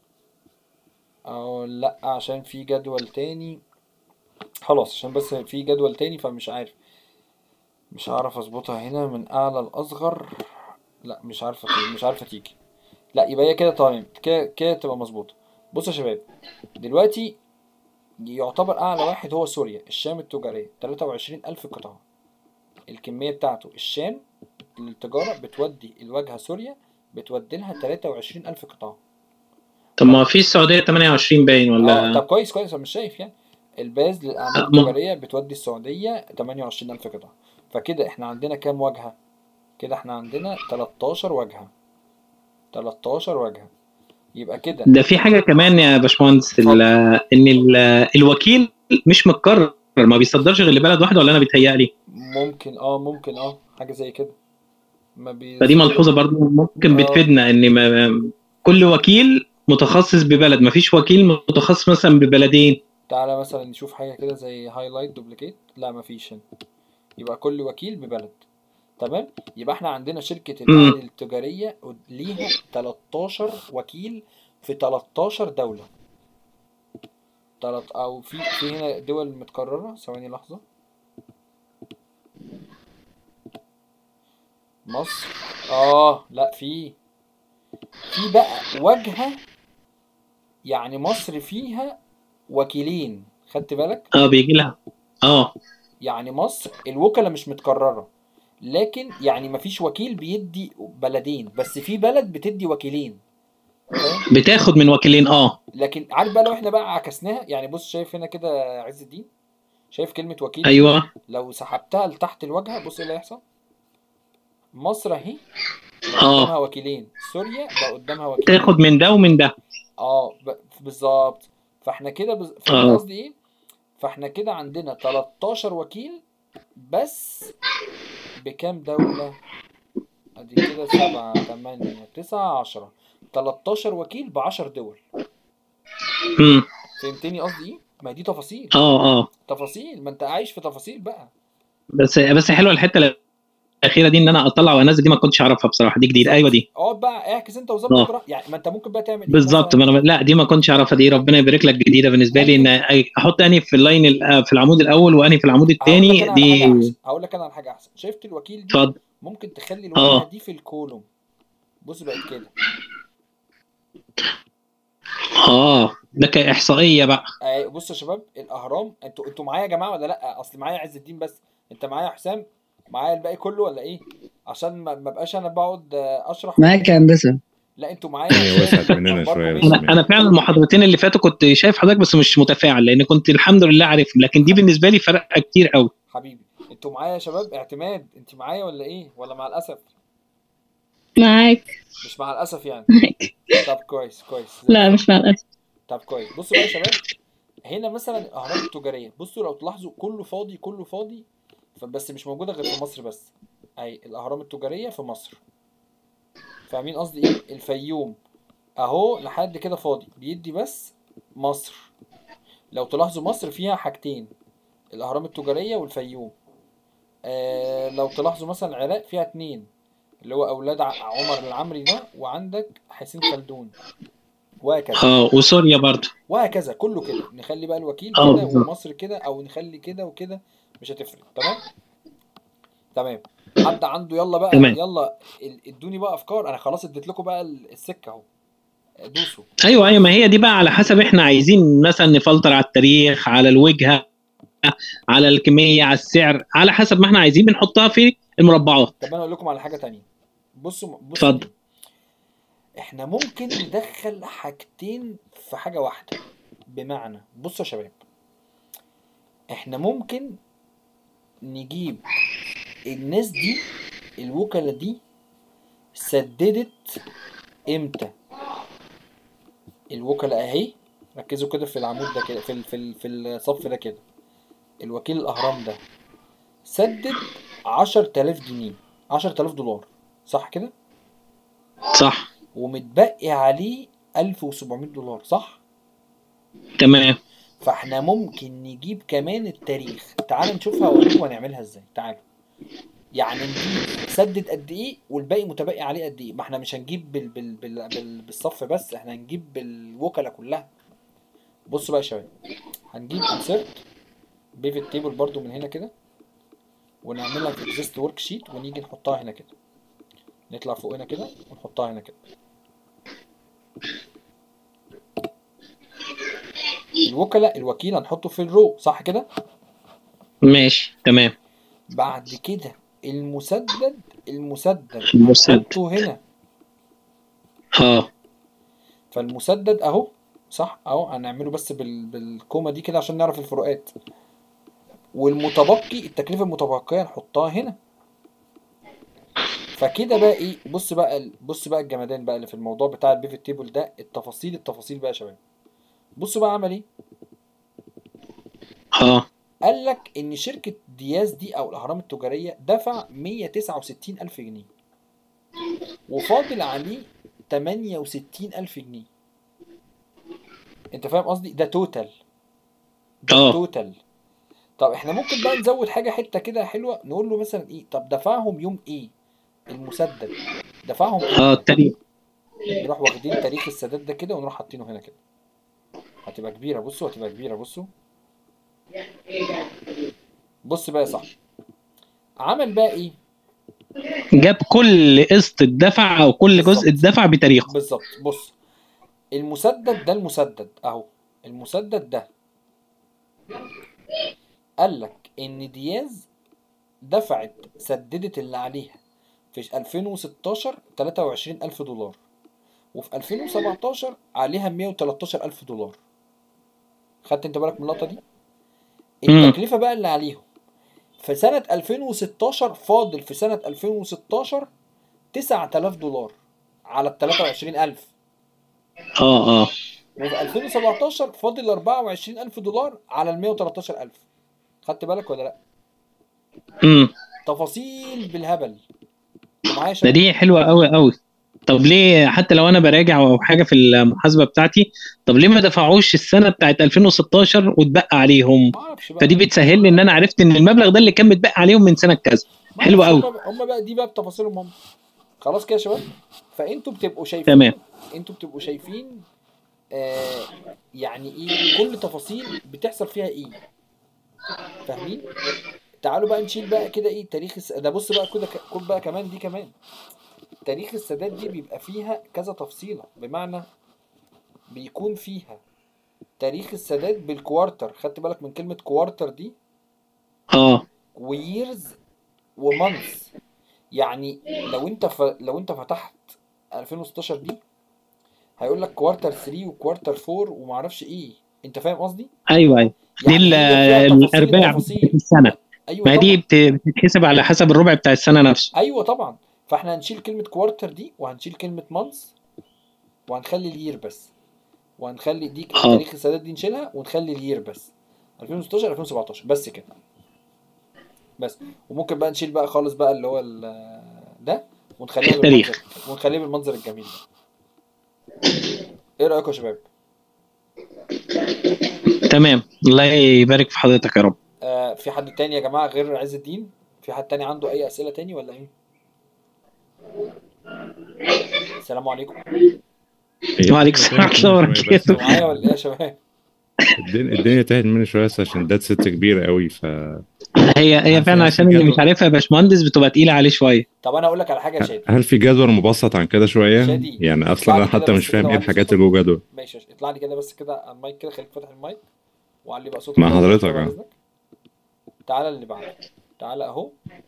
Speaker 1: اهو لا عشان في جدول تاني خلاص عشان بس في جدول تاني فمش عارف مش هعرف اظبطها هنا من اعلى لاصغر لا مش عارفه تيجي مش عارفه تيجي لا يبقى هي كده تمام كده كده تبقى مظبوطه بصوا يا شباب دلوقتي يعتبر اعلى واحد هو سوريا الشام التجاريه 23000 قطعه الكميه بتاعته الشام للتجاره بتودي الواجهه سوريا بتودي لها 23000 قطعه
Speaker 4: طب ما في السعوديه 28 باين
Speaker 1: اه
Speaker 4: ولا
Speaker 1: طب كويس كويس انا مش شايف يعني الباز للاعمال
Speaker 4: آه، ما-
Speaker 1: التجاريه بتودي السعوديه 28000 قطعه فكده احنا عندنا كام واجهه كده احنا عندنا 13 واجهه 13 واجهه يبقى كده
Speaker 4: ده في حاجه كمان يا باشمهندس ال- ان ال- الوكيل مش متكرر ما بيصدرش غير لبلد واحده ولا انا بيتهيألي
Speaker 1: ممكن اه ممكن اه حاجه زي كده ما بي
Speaker 4: فدي ملحوظه برضو ممكن
Speaker 1: آه.
Speaker 4: بتفيدنا ان ما كل وكيل متخصص ببلد ما فيش وكيل متخصص مثلا ببلدين
Speaker 1: تعالى مثلا نشوف حاجه كده زي هايلايت دوبليكيت لا مفيش هنا يبقى كل وكيل ببلد تمام يبقى احنا عندنا شركه
Speaker 4: مم.
Speaker 1: الاهلي التجاريه ليها 13 وكيل في 13 دوله تلت او في في هنا دول متكرره ثواني لحظه مصر اه لا في في بقى واجهه يعني مصر فيها وكيلين خدت بالك
Speaker 4: اه بيجي لها اه
Speaker 1: يعني مصر الوكلاء مش متكررة لكن يعني مفيش وكيل بيدي بلدين بس في بلد بتدي وكيلين فاهم
Speaker 4: بتاخد من وكيلين اه
Speaker 1: لكن عارف بقى لو احنا بقى عكسناها يعني بص شايف هنا كده عز الدين شايف كلمة وكيل
Speaker 4: ايوه
Speaker 1: لو سحبتها لتحت الواجهة بص ايه اللي هيحصل مصر اهي بقى
Speaker 4: آه.
Speaker 1: قدامها وكيلين سوريا بقى قدامها وكيلين
Speaker 4: تاخد من ده ومن ده
Speaker 1: اه ب- بالظبط فاحنا كده بز...
Speaker 4: آه.
Speaker 1: فاهم قصدي ايه فاحنا كده عندنا 13 وكيل بس بكام دولة ادي كده سبعة تمانية تسعة عشرة 13 وكيل ب 10 دول
Speaker 4: امم
Speaker 1: فهمتني قصدي ايه ما هي دي تفاصيل
Speaker 4: اه اه
Speaker 1: تفاصيل ما انت عايش في تفاصيل بقى
Speaker 4: بس بس حلوه الحته الاخيره دي ان انا اطلع وانزل دي ما كنتش اعرفها بصراحه دي جديده ايوه دي
Speaker 1: اقعد بقى اعكس انت وظبط
Speaker 4: آه.
Speaker 1: براحتك. يعني ما انت ممكن بقى تعمل ايه
Speaker 4: بالظبط
Speaker 1: مثلاً؟
Speaker 4: ما انا لا دي ما كنتش اعرفها دي ربنا يبارك لك جديده بالنسبه لي ان احط اني في اللاين ال- في العمود الاول واني في العمود
Speaker 1: هقول لك
Speaker 4: الثاني
Speaker 1: انا على
Speaker 4: دي
Speaker 1: حاجه احسن هقول لك انا على حاجه احسن شفت الوكيل دي
Speaker 4: اتفضل
Speaker 1: ممكن تخلي
Speaker 4: آه.
Speaker 1: الواجهه دي في الكولوم بص بقت كده
Speaker 4: اه ده كاحصائيه بقى
Speaker 1: آه، بص يا شباب الاهرام انتوا انتوا معايا يا جماعه ولا لا اصل معايا عز الدين بس انت معايا يا حسام معايا الباقي كله ولا ايه عشان ما ما بقاش انا بقعد آه، اشرح
Speaker 5: معاك يا هندسه
Speaker 1: لا انتوا معايا
Speaker 3: هي وسعت مننا
Speaker 1: برضه
Speaker 3: شوية
Speaker 1: ماشي.
Speaker 3: بس.
Speaker 4: انا انا فعلا المحاضرتين اللي فاتوا كنت شايف حضرتك بس مش متفاعل لان كنت الحمد لله عارفهم لكن دي بالنسبه لي فرق كتير قوي
Speaker 1: حبيبي انتوا معايا يا شباب اعتماد انت معايا ولا ايه ولا مع الاسف
Speaker 2: معاك
Speaker 1: مش مع الاسف يعني
Speaker 2: معاك
Speaker 1: طب كويس كويس
Speaker 2: لا مش مع الأسف
Speaker 1: طب كويس بصوا بقى يا شباب هنا مثلا الاهرام التجاريه بصوا لو تلاحظوا كله فاضي كله فاضي فبس مش موجوده غير في مصر بس اي الاهرام التجاريه في مصر فاهمين قصدي ايه الفيوم اهو لحد كده فاضي بيدي بس مصر لو تلاحظوا مصر فيها حاجتين الاهرام التجاريه والفيوم آه لو تلاحظوا مثلا العراق فيها اتنين اللي هو اولاد ع- عمر العمري ده وعندك حسين خلدون وهكذا
Speaker 4: اه وسوريا برضه
Speaker 1: وهكذا كله كده نخلي بقى الوكيل
Speaker 4: اه
Speaker 1: كده
Speaker 4: بالظبط.
Speaker 1: ومصر كده او نخلي كده وكده مش هتفرق تمام تمام حد عنده يلا بقى
Speaker 4: تمام.
Speaker 1: يلا ال- ادوني بقى افكار انا خلاص اديت لكم بقى ال- السكه اهو دوسوا
Speaker 4: ايوه ايوه ما هي دي بقى على حسب احنا عايزين مثلا نفلتر على التاريخ على الوجهه على الكميه على السعر على حسب ما احنا عايزين بنحطها في المربعات
Speaker 1: طب انا اقول لكم على حاجه تانية بصوا بصوا
Speaker 4: اتفضل.
Speaker 1: دي. احنا ممكن ندخل حاجتين في حاجه واحده بمعنى بصوا يا شباب احنا ممكن نجيب الناس دي الوكلاء دي سددت امتى الوكلاء اهي ركزوا كده في العمود ده كده في ال- في ال- في الصف ده كده الوكيل الاهرام ده سدد 10000 جنيه 10000 دولار صح كده
Speaker 4: صح
Speaker 1: ومتبقي عليه 1700 دولار صح
Speaker 4: تمام
Speaker 1: فاحنا ممكن نجيب كمان التاريخ تعال نشوفها واوريكم هنعملها ازاي تعالوا يعني نجيب سدد قد ايه والباقي متبقي عليه قد ايه ما احنا مش هنجيب بال بال بال بال بالصف بس احنا هنجيب بالوكلاء كلها بصوا بقى يا شباب هنجيب انسرت بيفت تيبل برضو من هنا كده ونعملها في اكزيست ورك شيت ونيجي نحطها هنا كده نطلع فوق هنا كده ونحطها هنا كده الوكلاء الوكيل هنحطه في الرو صح كده
Speaker 4: ماشي تمام
Speaker 1: بعد كده المسدد المسدد
Speaker 4: المسدد.
Speaker 1: هنحطه هنا
Speaker 4: اه
Speaker 1: فالمسدد اهو صح اهو هنعمله بس بال... بالكومه دي كده عشان نعرف الفروقات والمتبقي التكلفه المتبقيه نحطها هنا فكده بقى ايه بص بقى ال- بص بقى الجمدان بقى اللي في الموضوع بتاع البيفت تيبل ده التفاصيل التفاصيل بقى يا شباب بصوا بقى عمل ايه
Speaker 4: اه
Speaker 1: قال لك ان شركه دياز دي او الاهرام التجاريه دفع 169 الف جنيه وفاضل عليه 68 الف جنيه انت فاهم قصدي ده توتال ده
Speaker 4: اه.
Speaker 1: توتال طب احنا ممكن بقى نزود حاجه حته كده حلوه نقول له مثلا ايه طب دفعهم يوم ايه المسدد دفعهم ايه
Speaker 4: اه التاريخ
Speaker 1: نروح واخدين تاريخ السداد ده كده ونروح حاطينه هنا كده هتبقى كبيره بصوا هتبقى كبيره بصوا بص بقى يا صاحبي عمل بقى ايه
Speaker 4: جاب كل قسط اتدفع او كل جزء
Speaker 1: بالظبط.
Speaker 4: اتدفع بتاريخه
Speaker 1: بالظبط بص المسدد ده المسدد اهو المسدد ده قال لك ان دياز دفعت سددت اللي عليها في 2016 23000 دولار وفي 2017 عليها 113000 دولار خدت انت بالك من اللقطه دي
Speaker 4: مم.
Speaker 1: التكلفه بقى اللي عليهم في سنه 2016 فاضل في سنه 2016 9000 دولار على ال 23000
Speaker 4: اه اه
Speaker 1: وفي 2017 فاضل 24000 دولار على ال 113000 خدت بالك ولا لا
Speaker 4: امم
Speaker 1: تفاصيل بالهبل معايا يا
Speaker 4: ده
Speaker 1: شباب
Speaker 4: دي حلوه قوي قوي طب ليه حتى لو انا براجع او حاجه في المحاسبه بتاعتي طب ليه ما دفعوش السنه بتاعت 2016 واتبقى عليهم
Speaker 1: ما اعرفش بقى
Speaker 4: فدي بتسهل لي ان انا عرفت ان المبلغ ده اللي كان متبقى عليهم من سنه كذا
Speaker 1: ما
Speaker 4: حلو
Speaker 1: أعرفش،
Speaker 4: قوي.
Speaker 1: هم هم بقى دي بقى بتفاصيلهم هم خلاص كده يا شباب فانتوا بتبقوا شايفين
Speaker 4: تمام.
Speaker 1: انتوا بتبقوا شايفين آه يعني ايه كل تفاصيل بتحصل فيها ايه فاهمين تعالوا بقى نشيل بقى كده ايه تاريخ الس... ده بص بقى كده ك- خد بقى كمان دي كمان تاريخ السادات دي بيبقى فيها كذا تفصيلة بمعنى بيكون فيها تاريخ السادات بالكوارتر خدت بالك من كلمة كوارتر دي
Speaker 4: اه
Speaker 1: ويرز ومانث يعني لو انت ف... لو انت فتحت 2016 دي هيقول لك كوارتر 3 وكوارتر 4 وما اعرفش ايه انت فاهم قصدي
Speaker 4: ايوه ايوه دي ال-
Speaker 1: هي فيها تفاصيل
Speaker 4: الارباع
Speaker 1: وتفاصيل.
Speaker 4: بتاعت السنه
Speaker 1: ايوه
Speaker 4: ما هي دي
Speaker 1: طبعا
Speaker 4: بت- بتتحسب على حسب الربع بتاع السنه نفسه
Speaker 1: ايوه طبعا فاحنا هنشيل كلمه كوارتر دي وهنشيل كلمه مانث وهنخلي الير بس وهنخلي دي
Speaker 4: اه.
Speaker 1: تاريخ السادات دي نشيلها ونخلي الير بس 2016 2017 بس كده بس وممكن بقى نشيل بقى خالص بقى اللي هو ال- ده ونخليها
Speaker 4: التاريخ.
Speaker 1: بالمنظر ونخليه بالمنظر الجميل ده ايه رايكم يا شباب
Speaker 4: تمام الله يبارك في حضرتك يا رب
Speaker 1: آه في حد تاني يا جماعه غير عز الدين في حد تاني عنده اي اسئله تاني ولا ايه السلام عليكم
Speaker 4: وعليكم السلام ورحمة الله وبركاته.
Speaker 1: معايا ولا ايه يا شباب
Speaker 3: الدنيا الدنيا تاهت مني شويه بس عشان ده ست كبيره قوي ف
Speaker 4: هي هي
Speaker 3: عارف
Speaker 4: فعلا
Speaker 3: يعني
Speaker 4: عشان
Speaker 3: في
Speaker 4: اللي مش
Speaker 3: جدول.
Speaker 4: عارفها يا باشمهندس بتبقى تقيله عليه شويه
Speaker 1: طب انا اقول لك على حاجه يا شادي
Speaker 3: هل في جدول مبسط عن كده شويه
Speaker 1: شادي،
Speaker 3: يعني اصلا انا
Speaker 1: بعد كده
Speaker 3: حتى
Speaker 1: بس
Speaker 3: مش فاهم
Speaker 1: كده
Speaker 3: ايه
Speaker 1: وعلي
Speaker 3: الحاجات
Speaker 1: صوتك.
Speaker 3: اللي جوه جدول
Speaker 1: ماشي ماشي. اطلع لي كده بس كده على المايك كده خليك فاتح المايك وعلي بقى صوتك
Speaker 3: مع
Speaker 1: كده
Speaker 3: حضرتك،
Speaker 1: بعد
Speaker 3: اه.
Speaker 1: إذنك. تعالى اللي بعده تعالى اهو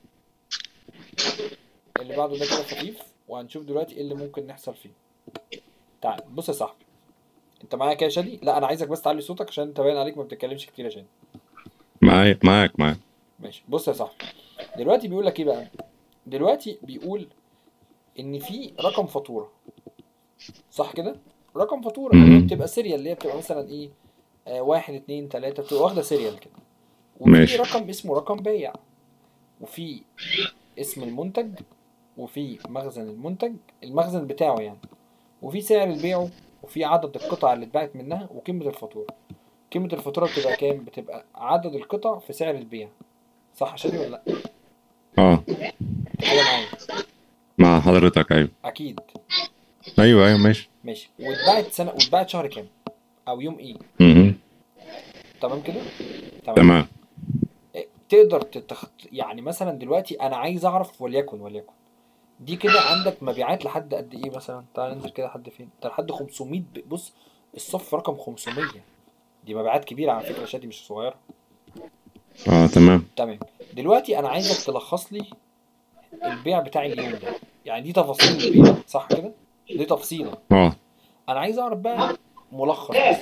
Speaker 1: اللي بعده ده كده خفيف وهنشوف دلوقتي ايه اللي ممكن نحصل فيه تعال بص يا صاحبي انت معايا كده يا شادي لا انا عايزك بس تعلي صوتك عشان انت باين عليك ما بتتكلمش كتير يا شادي
Speaker 3: معاك معاك معاك
Speaker 1: ماشي بص يا صاحبي دلوقتي بيقول لك ايه بقى دلوقتي بيقول ان في رقم فاتوره صح كده رقم فاتوره اللي هي
Speaker 3: مم.
Speaker 1: بتبقى سيريال اللي هي بتبقى مثلا ايه آه واحد اتنين تلاته بتبقى واخده سيريال كده وفي
Speaker 3: ماشي.
Speaker 1: رقم اسمه رقم بيع وفي اسم المنتج وفي مخزن المنتج المخزن بتاعه يعني وفي سعر البيع وفي عدد القطع اللي اتباعت منها وقيمه الفاتوره قيمه الفاتوره بتبقى كام بتبقى عدد القطع في سعر البيع صح يا شادي ولا لا
Speaker 3: اه
Speaker 1: كده معايا
Speaker 3: مع حضرتك ايوه
Speaker 1: اكيد
Speaker 3: ايوه ايوه ماشي
Speaker 1: ماشي واتباعت سنه واتباعت شهر كام او يوم ايه
Speaker 3: مهم.
Speaker 1: تمام كده
Speaker 3: تمام
Speaker 1: إيه، تقدر تتخ... يعني مثلا دلوقتي انا عايز اعرف وليكن وليكن دي كده عندك مبيعات لحد قد ايه مثلا تعال ننزل كده لحد فين ده لحد 500 ب- بص الصف رقم 500 دي مبيعات كبيره على فكره شادي مش صغيره
Speaker 3: اه تمام
Speaker 1: تمام دلوقتي انا عايزك تلخص لي البيع بتاع اليوم ده يعني دي تفاصيل البيع صح كده دي تفصيله
Speaker 3: اه
Speaker 1: انا عايز اعرف بقى ملخص بس.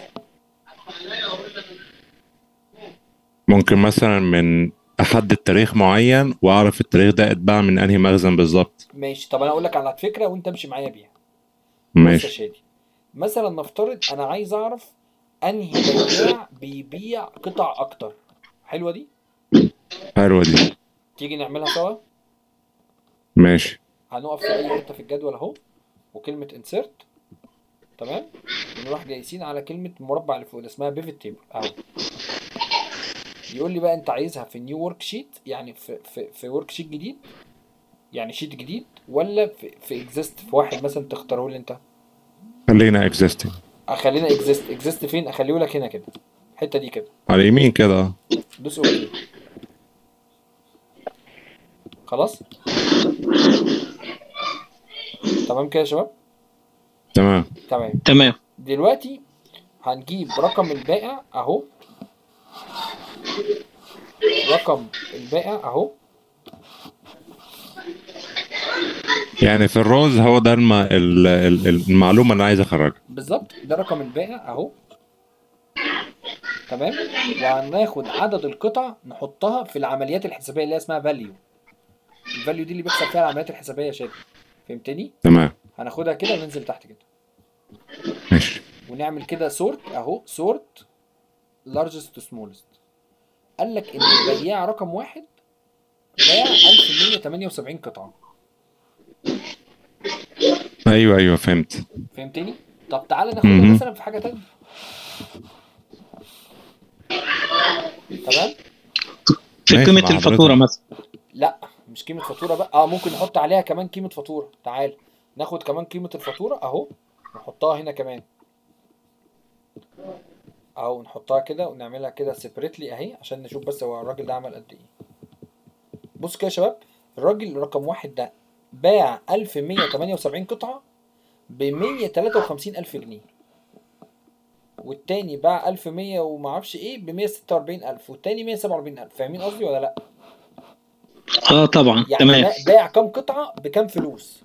Speaker 3: ممكن مثلا من احدد تاريخ معين واعرف التاريخ ده اتباع من انهي مخزن بالظبط
Speaker 1: ماشي طب انا اقول لك على فكره وانت امشي معايا بيها بص يا
Speaker 3: ماشي
Speaker 1: شادي مثلا نفترض انا عايز اعرف انهي بياع بيبيع قطع اكتر حلوه دي
Speaker 3: حلوه دي
Speaker 1: تيجي نعملها سوا
Speaker 3: ماشي
Speaker 1: هنقف في اي حته في الجدول اهو وكلمه انسيرت تمام ونروح جايسين على كلمه المربع اللي فوق ده اسمها بيفت تيبل اهو يقول لي بقى انت عايزها في نيو ورك شيت يعني في في في ورك شيت جديد يعني شيت جديد ولا في في اكزيست في واحد مثلا تختاره لي انت
Speaker 3: خلينا اكزيستنج
Speaker 1: اخلينا اكزيست اكزيست فين اخليه لك هنا كده الحته دي كده
Speaker 3: على اليمين كده اه.
Speaker 1: دوس اوكي خلاص تمام كده يا شباب
Speaker 3: تمام
Speaker 1: تمام
Speaker 4: تمام
Speaker 1: دلوقتي هنجيب رقم البائع اهو رقم البائع اهو
Speaker 3: يعني في الروز هو ده الم... ال... ال- المعلومه اللي انا عايز اخرجها
Speaker 1: بالظبط ده رقم البائع اهو تمام وهناخد عدد القطع نحطها في العمليات الحسابيه اللي هي اسمها فاليو الفاليو دي اللي بيحصل فيها العمليات الحسابيه يا شادي فهمتني
Speaker 3: تمام
Speaker 1: هناخدها كده وننزل تحت كده
Speaker 3: ماشي
Speaker 1: ونعمل كده سورت اهو سورت largest to smallest قال لك ان البياع رقم واحد باع 1178 قطعه
Speaker 3: ايوه ايوه فهمت
Speaker 1: فهمتني طب تعالى ناخدها
Speaker 3: مهم.
Speaker 1: مثلا في حاجه تانية تمام
Speaker 4: في
Speaker 3: ماشي
Speaker 4: قيمه
Speaker 3: مع حضرتك.
Speaker 4: الفاتوره مثلا
Speaker 1: لا مش قيمه فاتوره بقى اه ممكن نحط عليها كمان قيمه فاتوره تعال ناخد كمان قيمه الفاتوره اهو نحطها هنا كمان اهو نحطها كده ونعملها كده سيبريتلي اهي عشان نشوف بس هو الراجل ده عمل قد ايه بص كده يا شباب الراجل رقم واحد ده باع 1178 قطعه ب 153 الف جنيه والتاني باع 1100 وما اعرفش ايه ب 146 الف والتاني 147 الف فاهمين قصدي ولا لا
Speaker 4: اه طبعا
Speaker 1: يعني
Speaker 4: تمام
Speaker 1: با- باع كام قطعه بكام فلوس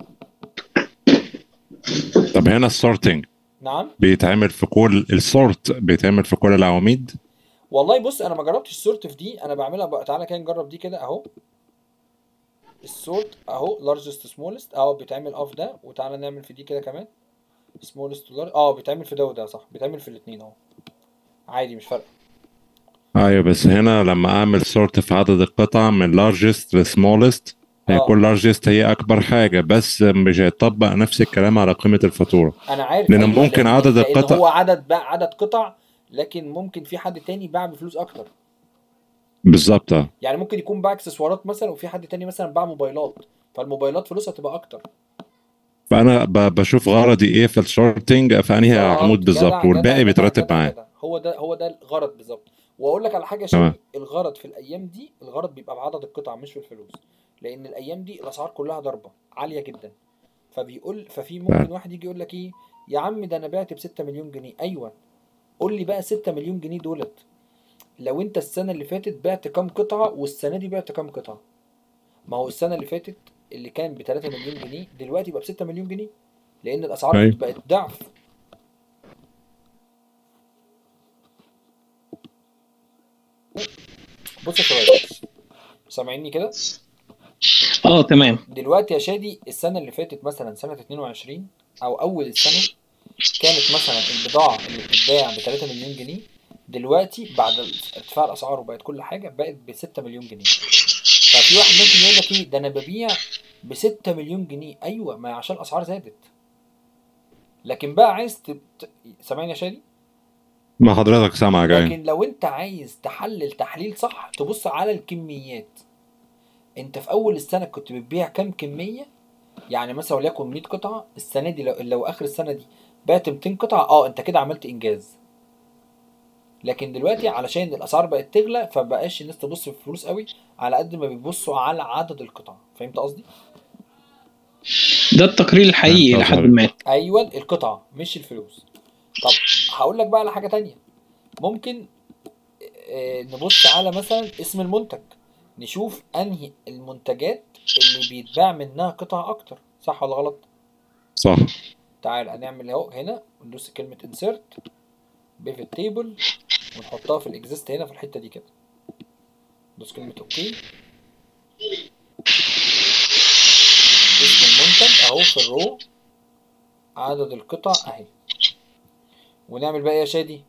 Speaker 3: طب هنا السورتنج
Speaker 1: نعم
Speaker 3: بيتعمل في كل السورت بيتعمل في كل العواميد
Speaker 1: والله بص انا ما جربتش السورت في دي انا بعملها بقى تعالى كده نجرب دي كده اهو السورت اهو لارجست سمولست اهو بيتعمل اه في ده وتعالى نعمل في دي كده كمان سمولست لارج اه بيتعمل في ده وده صح بيتعمل في الاثنين اهو عادي مش فارقه
Speaker 3: ايوه بس هنا لما اعمل سورت في عدد القطع من لارجست لسمولست
Speaker 1: آه.
Speaker 3: هيكون لارجست هي اكبر حاجه بس مش هيطبق نفس الكلام على قيمه الفاتوره
Speaker 1: انا عارف
Speaker 3: لأن
Speaker 1: أيوة،
Speaker 3: ممكن عدد
Speaker 1: لأن
Speaker 3: القطع-
Speaker 1: هو عدد باع عدد قطع لكن ممكن في حد تاني باع بفلوس اكتر
Speaker 3: بالظبط اه
Speaker 1: يعني ممكن يكون باع اكسسوارات مثلا وفي حد تاني مثلا باع موبايلات فالموبايلات فلوسها تبقى اكتر
Speaker 3: فانا ب- بشوف غرضي ايه في الشورتنج في انهي
Speaker 1: بالظبط،
Speaker 3: عمود
Speaker 1: جدع،
Speaker 3: بالظبط
Speaker 1: جدع،
Speaker 3: والباقي
Speaker 1: جدع،
Speaker 3: بيترتب
Speaker 1: جدع،
Speaker 3: معاه
Speaker 1: جدع. هو ده هو ده الغرض بالظبط واقول لك على حاجه يا
Speaker 3: تمام.
Speaker 1: شباب الغرض في الايام دي الغرض بيبقى بعدد القطع مش في الفلوس لان الايام دي الاسعار كلها ضربه عاليه جدا فبيقول ففي ممكن
Speaker 3: فعلا.
Speaker 1: واحد يجي يقول لك ايه يا عم ده انا بعت ب 6 مليون جنيه ايوه قول لي بقى 6 مليون جنيه دولت لو انت السنه اللي فاتت بعت كام قطعه والسنه دي بعت كام قطعه ما هو السنه اللي فاتت اللي كان ب 3 مليون جنيه دلوقتي بقى ب 6 مليون جنيه لان الاسعار
Speaker 3: أيوة.
Speaker 1: بقت ضعف بص يا شباب سامعيني كده
Speaker 4: اه تمام
Speaker 1: دلوقتي يا شادي السنه اللي فاتت مثلا سنه 22 او اول السنه كانت مثلا البضاعه اللي بتتباع ب 3 مليون جنيه دلوقتي بعد ارتفاع الاسعار وبقت كل حاجه بقت ب 6 مليون جنيه ففي واحد ممكن يقول لك ايه ده انا ببيع ب 6 مليون جنيه ايوه ما عشان الاسعار زادت لكن بقى عايز تبت... سامعني يا شادي
Speaker 3: ما حضرتك سامع جاي
Speaker 1: لكن لو انت عايز تحلل تحليل صح تبص على الكميات انت في اول السنه كنت بتبيع كام كميه يعني مثلا وليكن 100 قطعه السنه دي لو, لو اخر السنه دي بعت 200 قطعه اه انت كده عملت انجاز لكن دلوقتي علشان الاسعار بقت تغلى فبقاش الناس تبص في الفلوس قوي على قد ما بيبصوا على عدد القطع فهمت قصدي
Speaker 4: ده التقرير الحقيقي
Speaker 3: فهمت
Speaker 4: لحد
Speaker 3: قصدك.
Speaker 4: ما
Speaker 1: ايوه القطعه مش الفلوس طب هقول لك بقى على حاجه تانية ممكن آه، نبص على مثلا اسم المنتج نشوف انهي المنتجات اللي بيتباع منها قطع اكتر صح ولا غلط
Speaker 3: صح
Speaker 1: تعال هنعمل اهو هنا وندوس كلمه insert pivot table ونحطها في الاكزيست هنا في الحته دي كده ندوس كلمه اوكي اسم المنتج اهو في الرو عدد القطع اهي ونعمل بقى ايه يا شادي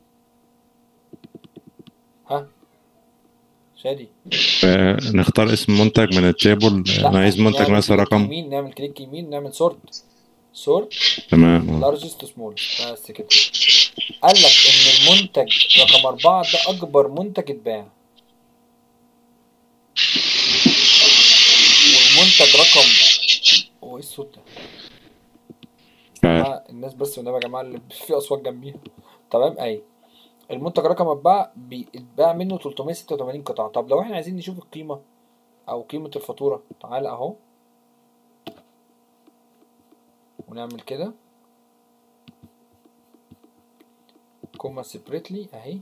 Speaker 1: ها شادي
Speaker 3: آه، نختار اسم منتج من التيبل
Speaker 1: لا،
Speaker 3: انا عايز منتج
Speaker 1: نعمل
Speaker 3: مثلا
Speaker 1: كليك
Speaker 3: رقم
Speaker 1: يمين نعمل كليك يمين نعمل سورت سورت
Speaker 3: تمام
Speaker 1: لارجست سمول بس كده قال لك ان المنتج رقم أربعة ده أكبر منتج اتباع والمنتج رقم هو ايه الصوت ده؟
Speaker 3: فعلا.
Speaker 1: آه الناس بس والنبي يا جماعة اللي في أصوات جنبيها تمام أي المنتج رقم أربعة بيتباع منه 386 قطعة طب لو احنا عايزين نشوف القيمة أو قيمة الفاتورة تعال أهو ونعمل كده كوما سيبريتلي اهي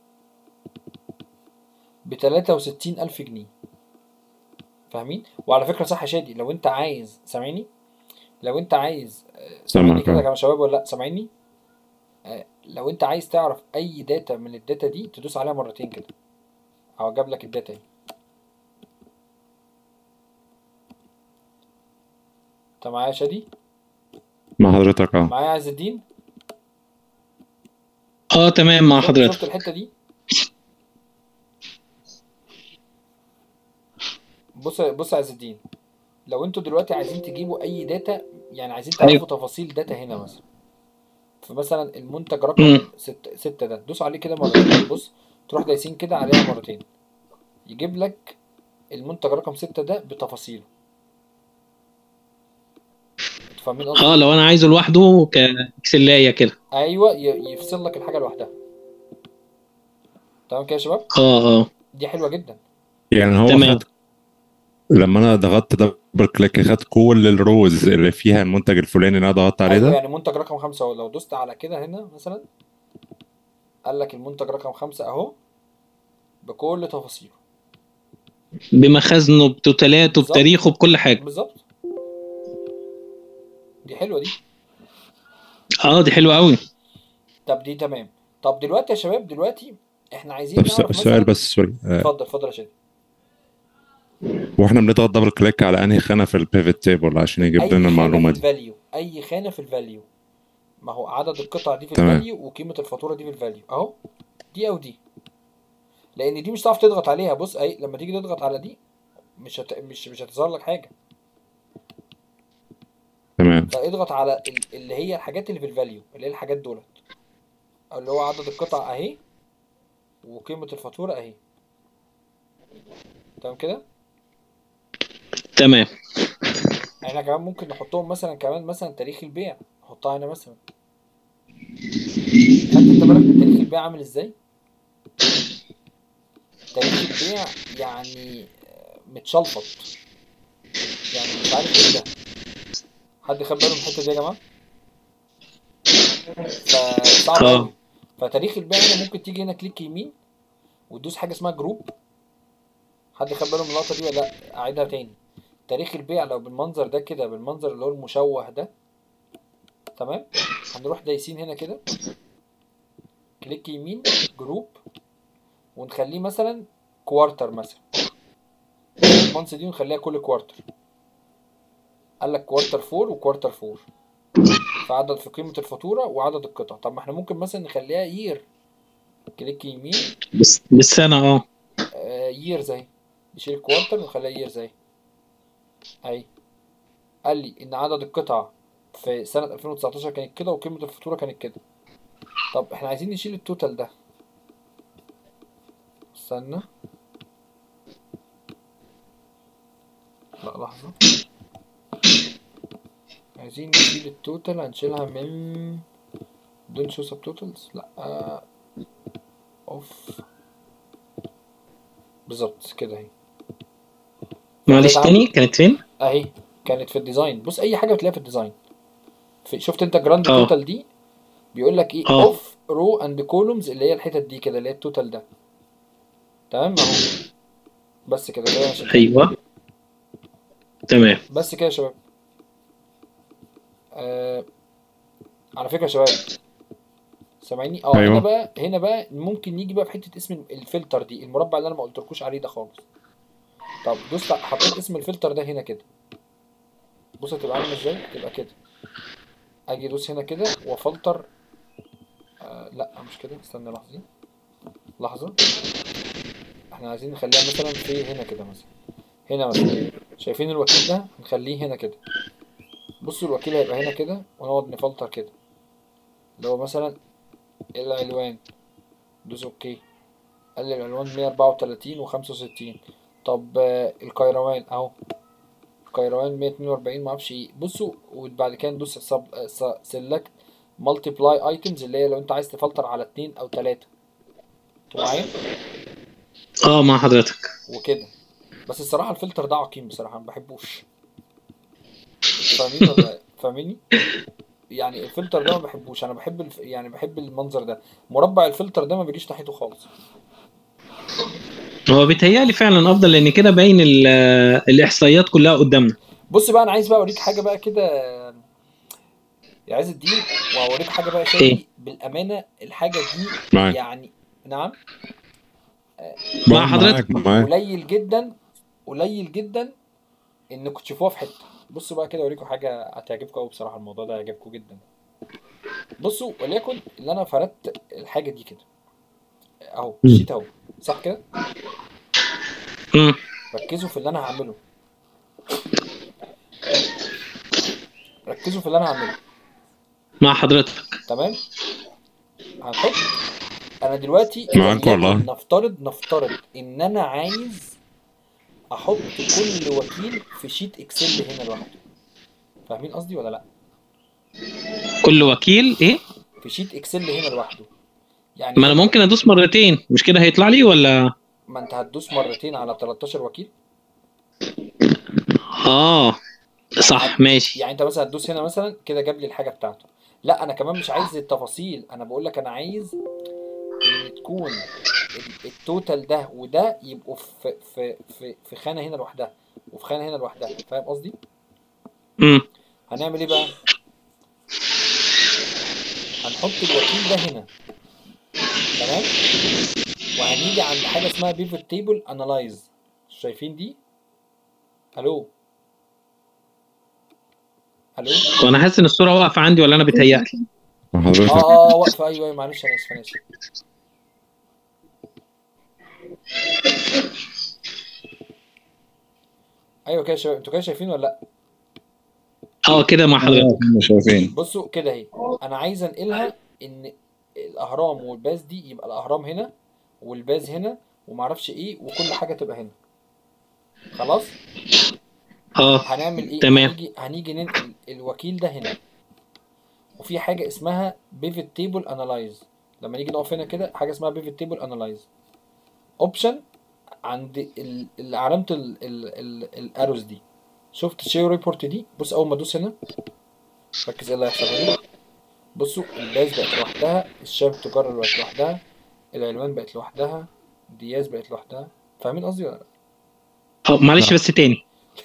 Speaker 1: بتلاتة وستين ألف جنيه فاهمين؟ وعلى فكرة صح يا شادي لو أنت عايز سامعني؟ لو أنت عايز آه، سامعني
Speaker 3: سامعك،
Speaker 1: كده
Speaker 3: آه.
Speaker 1: يا شباب ولا لأ سامعني؟ آه، لو أنت عايز تعرف أي داتا من الداتا دي تدوس عليها مرتين كده أهو جاب لك الداتا اهي أنت معايا يا شادي؟
Speaker 3: مع حضرتك اه
Speaker 1: معايا عز الدين؟
Speaker 4: اه تمام مع
Speaker 1: شفت-
Speaker 4: حضرتك
Speaker 1: شفت الحته دي بص بص يا عز الدين لو انتوا دلوقتي عايزين تجيبوا اي داتا يعني عايزين
Speaker 4: أيوة.
Speaker 1: تعرفوا تفاصيل داتا هنا مثلا فمثلا المنتج رقم
Speaker 4: مم.
Speaker 1: ستة, ستة ده دوس عليه كده مرتين بص تروح دايسين كده عليها مرتين يجيب لك المنتج رقم ستة ده بتفاصيله انتوا فاهمين قصدي؟
Speaker 4: اه لو انا عايزه لوحده كاكسلايه كده
Speaker 1: ايوه ي- يفصل لك الحاجه لوحدها تمام كده يا شباب
Speaker 4: اه اه
Speaker 1: دي حلوه جدا
Speaker 3: يعني هو
Speaker 4: تمام.
Speaker 3: خد لما انا ضغطت دبل كليك خد كل الروز اللي فيها المنتج الفلاني اللي انا ضغطت عليه
Speaker 1: ايوه
Speaker 3: ده
Speaker 1: يعني منتج رقم خمسة اهو لو دوست على كده هنا مثلا قال لك المنتج رقم خمسة اهو بكل تفاصيله
Speaker 4: بمخازنه بتوتالاته
Speaker 1: بالظبط.
Speaker 4: بتاريخه بكل حاجه
Speaker 1: بالظبط دي حلوه دي
Speaker 4: اه دي حلوه قوي
Speaker 1: طب دي تمام طب دلوقتي يا شباب دلوقتي احنا عايزين
Speaker 3: طب
Speaker 1: نعرف
Speaker 3: س- سؤال
Speaker 1: مثلا
Speaker 3: بس سوري آه،
Speaker 1: اتفضل اتفضل يا شادي
Speaker 3: واحنا بنضغط دبل كليك على انهي خانه في البيفت تيبل عشان يجيب
Speaker 1: اي
Speaker 3: لنا
Speaker 1: خانه
Speaker 3: المعلومه
Speaker 1: في
Speaker 3: دي
Speaker 1: الفاليو اي خانه في الفاليو ما هو عدد القطع دي في
Speaker 3: تمام.
Speaker 1: الفاليو وقيمه الفاتوره دي في الفاليو اهو دي او دي لان دي مش هتعرف تضغط عليها بص اي لما تيجي تضغط على دي مش هت... مش مش هتظهر لك حاجه
Speaker 3: تمام
Speaker 1: فاضغط على ال- اللي هي الحاجات اللي في الفاليو اللي هي الحاجات دولت أو اللي هو عدد القطع اهي وقيمه الفاتوره اهي تمام كده
Speaker 4: تمام
Speaker 1: احنا كمان ممكن نحطهم مثلا كمان مثلا تاريخ البيع نحطها هنا مثلا خدت انت بالك من تاريخ البيع عامل ازاي تاريخ البيع يعني آه، متشلفط يعني مش عارف ايه ده حد خد باله من الحته دي يا جماعه فصعب
Speaker 4: اه.
Speaker 1: قوي فتاريخ البيع هنا ممكن تيجي هنا كليك يمين وتدوس حاجه اسمها جروب حد خد باله من اللقطه دي ولا لا اعيدها تاني تاريخ البيع لو بالمنظر ده كده بالمنظر اللي هو المشوه ده تمام هنروح دايسين هنا كده كليك يمين جروب ونخليه مثلا كوارتر مثلا المانس دي ونخليها كل كوارتر قال لك كوارتر فور وكوارتر فور فعدد في قيمة الفاتورة وعدد القطع طب ما احنا ممكن مثلا نخليها يير كليك يمين
Speaker 4: بس بالسنه اه
Speaker 1: يير زي نشيل الكوارتر ونخليها يير زي اهي قال لي ان عدد القطع في سنة 2019 كانت كده وقيمة الفاتورة كانت كده طب احنا عايزين نشيل التوتال ده استنى لا لحظة عايزين نشيل التوتال هنشيلها من دون شو سب توتالز لا اوف بالظبط كده اهي
Speaker 4: معلش
Speaker 1: تعال.
Speaker 4: تاني كانت فين؟
Speaker 1: اهي كانت في الديزاين بص اي حاجه بتلاقيها في الديزاين في شفت انت جراند
Speaker 4: اه.
Speaker 1: توتال دي بيقول لك ايه
Speaker 4: اه.
Speaker 1: اوف رو اند كولومز اللي هي الحتت دي كده اللي هي التوتال ده تمام اهو بس كده كده ماشي
Speaker 4: ايوه تمام
Speaker 1: بس كده يا شباب آه على فكره يا شباب سامعيني اه
Speaker 3: أيوة.
Speaker 1: هنا بقى هنا بقى ممكن نيجي بقى في حته اسم الفلتر دي المربع اللي انا ما قلتلكوش عليه ده خالص طب دوست حطيت اسم الفلتر ده هنا كده بص هتبقى عامله ازاي تبقى كده اجي ادوس هنا كده وافلتر آه لا مش كده استنى لحظه لحظه احنا عايزين نخليها مثلا في هنا كده مثلا هنا مثلا شايفين الوكيل ده نخليه هنا كده بصوا الوكيل هيبقى هنا كده ونقعد نفلتر كده اللي هو مثلا العنوان دوس اوكي قال لي العنوان 134 و65 طب آه، الكيروان اهو الكيروان 142 معرفش ايه بصوا وبعد كده ندوس سب سيلكت مالتيبلاي ايتمز اللي هي لو انت عايز تفلتر على اتنين او تلاتة انتوا معايا
Speaker 4: اه مع حضرتك
Speaker 1: وكده بس الصراحه الفلتر ده عقيم بصراحه ما بحبوش فاهمين ولا فاهميني يعني الفلتر ده ما بحبوش انا بحب الف... يعني بحب المنظر ده مربع الفلتر ده ما بيجيش ناحيته خالص
Speaker 4: هو بيتهيألي فعلا افضل لان كده باين ال- الاحصائيات كلها قدامنا
Speaker 1: بص بقى انا عايز بقى اوريك حاجه بقى كده يا عز الدين واوريك حاجه بقى يا شادي
Speaker 4: إيه؟
Speaker 1: بالامانه الحاجه دي
Speaker 3: معاك
Speaker 1: يعني نعم
Speaker 4: مع حضرتك.
Speaker 3: معاك معاك
Speaker 1: قليل جدا قليل جدا انكم تشوفوها في حته بصوا بقى كده اوريكم حاجه هتعجبكم قوي بصراحه الموضوع ده هيعجبكم جدا بصوا وليكن اللي انا فردت الحاجه دي كده اهو
Speaker 4: مم.
Speaker 1: الشيت اهو صح كده
Speaker 4: مم.
Speaker 1: ركزوا في اللي انا هعمله ركزوا في اللي انا هعمله
Speaker 4: مع حضرتك
Speaker 1: تمام هنحط انا دلوقتي
Speaker 3: معاك
Speaker 1: وليكن
Speaker 3: والله.
Speaker 1: نفترض نفترض ان انا عايز احط كل وكيل في شيت اكسل هنا لوحده فاهمين قصدي ولا لا
Speaker 4: كل وكيل ايه
Speaker 1: في شيت اكسل هنا لوحده يعني
Speaker 4: ما انا ممكن ادوس مرتين مش كده هيطلع لي ولا
Speaker 1: ما انت هتدوس مرتين على 13 وكيل
Speaker 4: اه صح ماشي
Speaker 1: يعني انت مثلا هتدوس هنا مثلا كده جاب لي الحاجه بتاعته لا انا كمان مش عايز التفاصيل انا بقول لك انا عايز ان تكون ال- التوتال ده وده يبقوا في في في في خانه هنا لوحدها وفي خانه هنا لوحدها فاهم قصدي
Speaker 4: امم
Speaker 1: هنعمل ايه بقى هنحط الوكيل ده هنا تمام وهنيجي عند حاجه اسمها بيفوت تيبل انالايز شايفين دي الو الو
Speaker 4: وانا حاسس ان الصوره واقفه عندي ولا انا بتهيألي
Speaker 3: حضرتك
Speaker 1: اه اه واقفه ايوه ايوه معلش انا اسف انا اسف ايوه كده يا شباب انتوا كده شايفين ولا لا
Speaker 4: اه كده مع حضرتك
Speaker 5: مش شايفين
Speaker 1: بصوا كده اهي انا عايز انقلها ان الاهرام والباز دي يبقى الاهرام هنا والباز هنا ومعرفش ايه وكل حاجه تبقى هنا خلاص
Speaker 4: اه
Speaker 1: هنعمل ايه
Speaker 4: تمام.
Speaker 1: هنيجي هنيجي ننقل الوكيل ده هنا وفي حاجه اسمها بيفت تيبل انالايز لما نيجي نقف هنا كده حاجه اسمها بيفت تيبل انالايز اوبشن عند ال- ال- علامه ال- ال- ال- الاروز دي شفت شير ريبورت دي بص اول ما ادوس هنا ركز ايه اللي هيحصل هنا بصوا الباز بقت لوحدها الشام التجارة بقت لوحدها العنوان بقت لوحدها دياز بقت لوحدها فاهمين قصدي ولا لا؟
Speaker 4: اه معلش بس تاني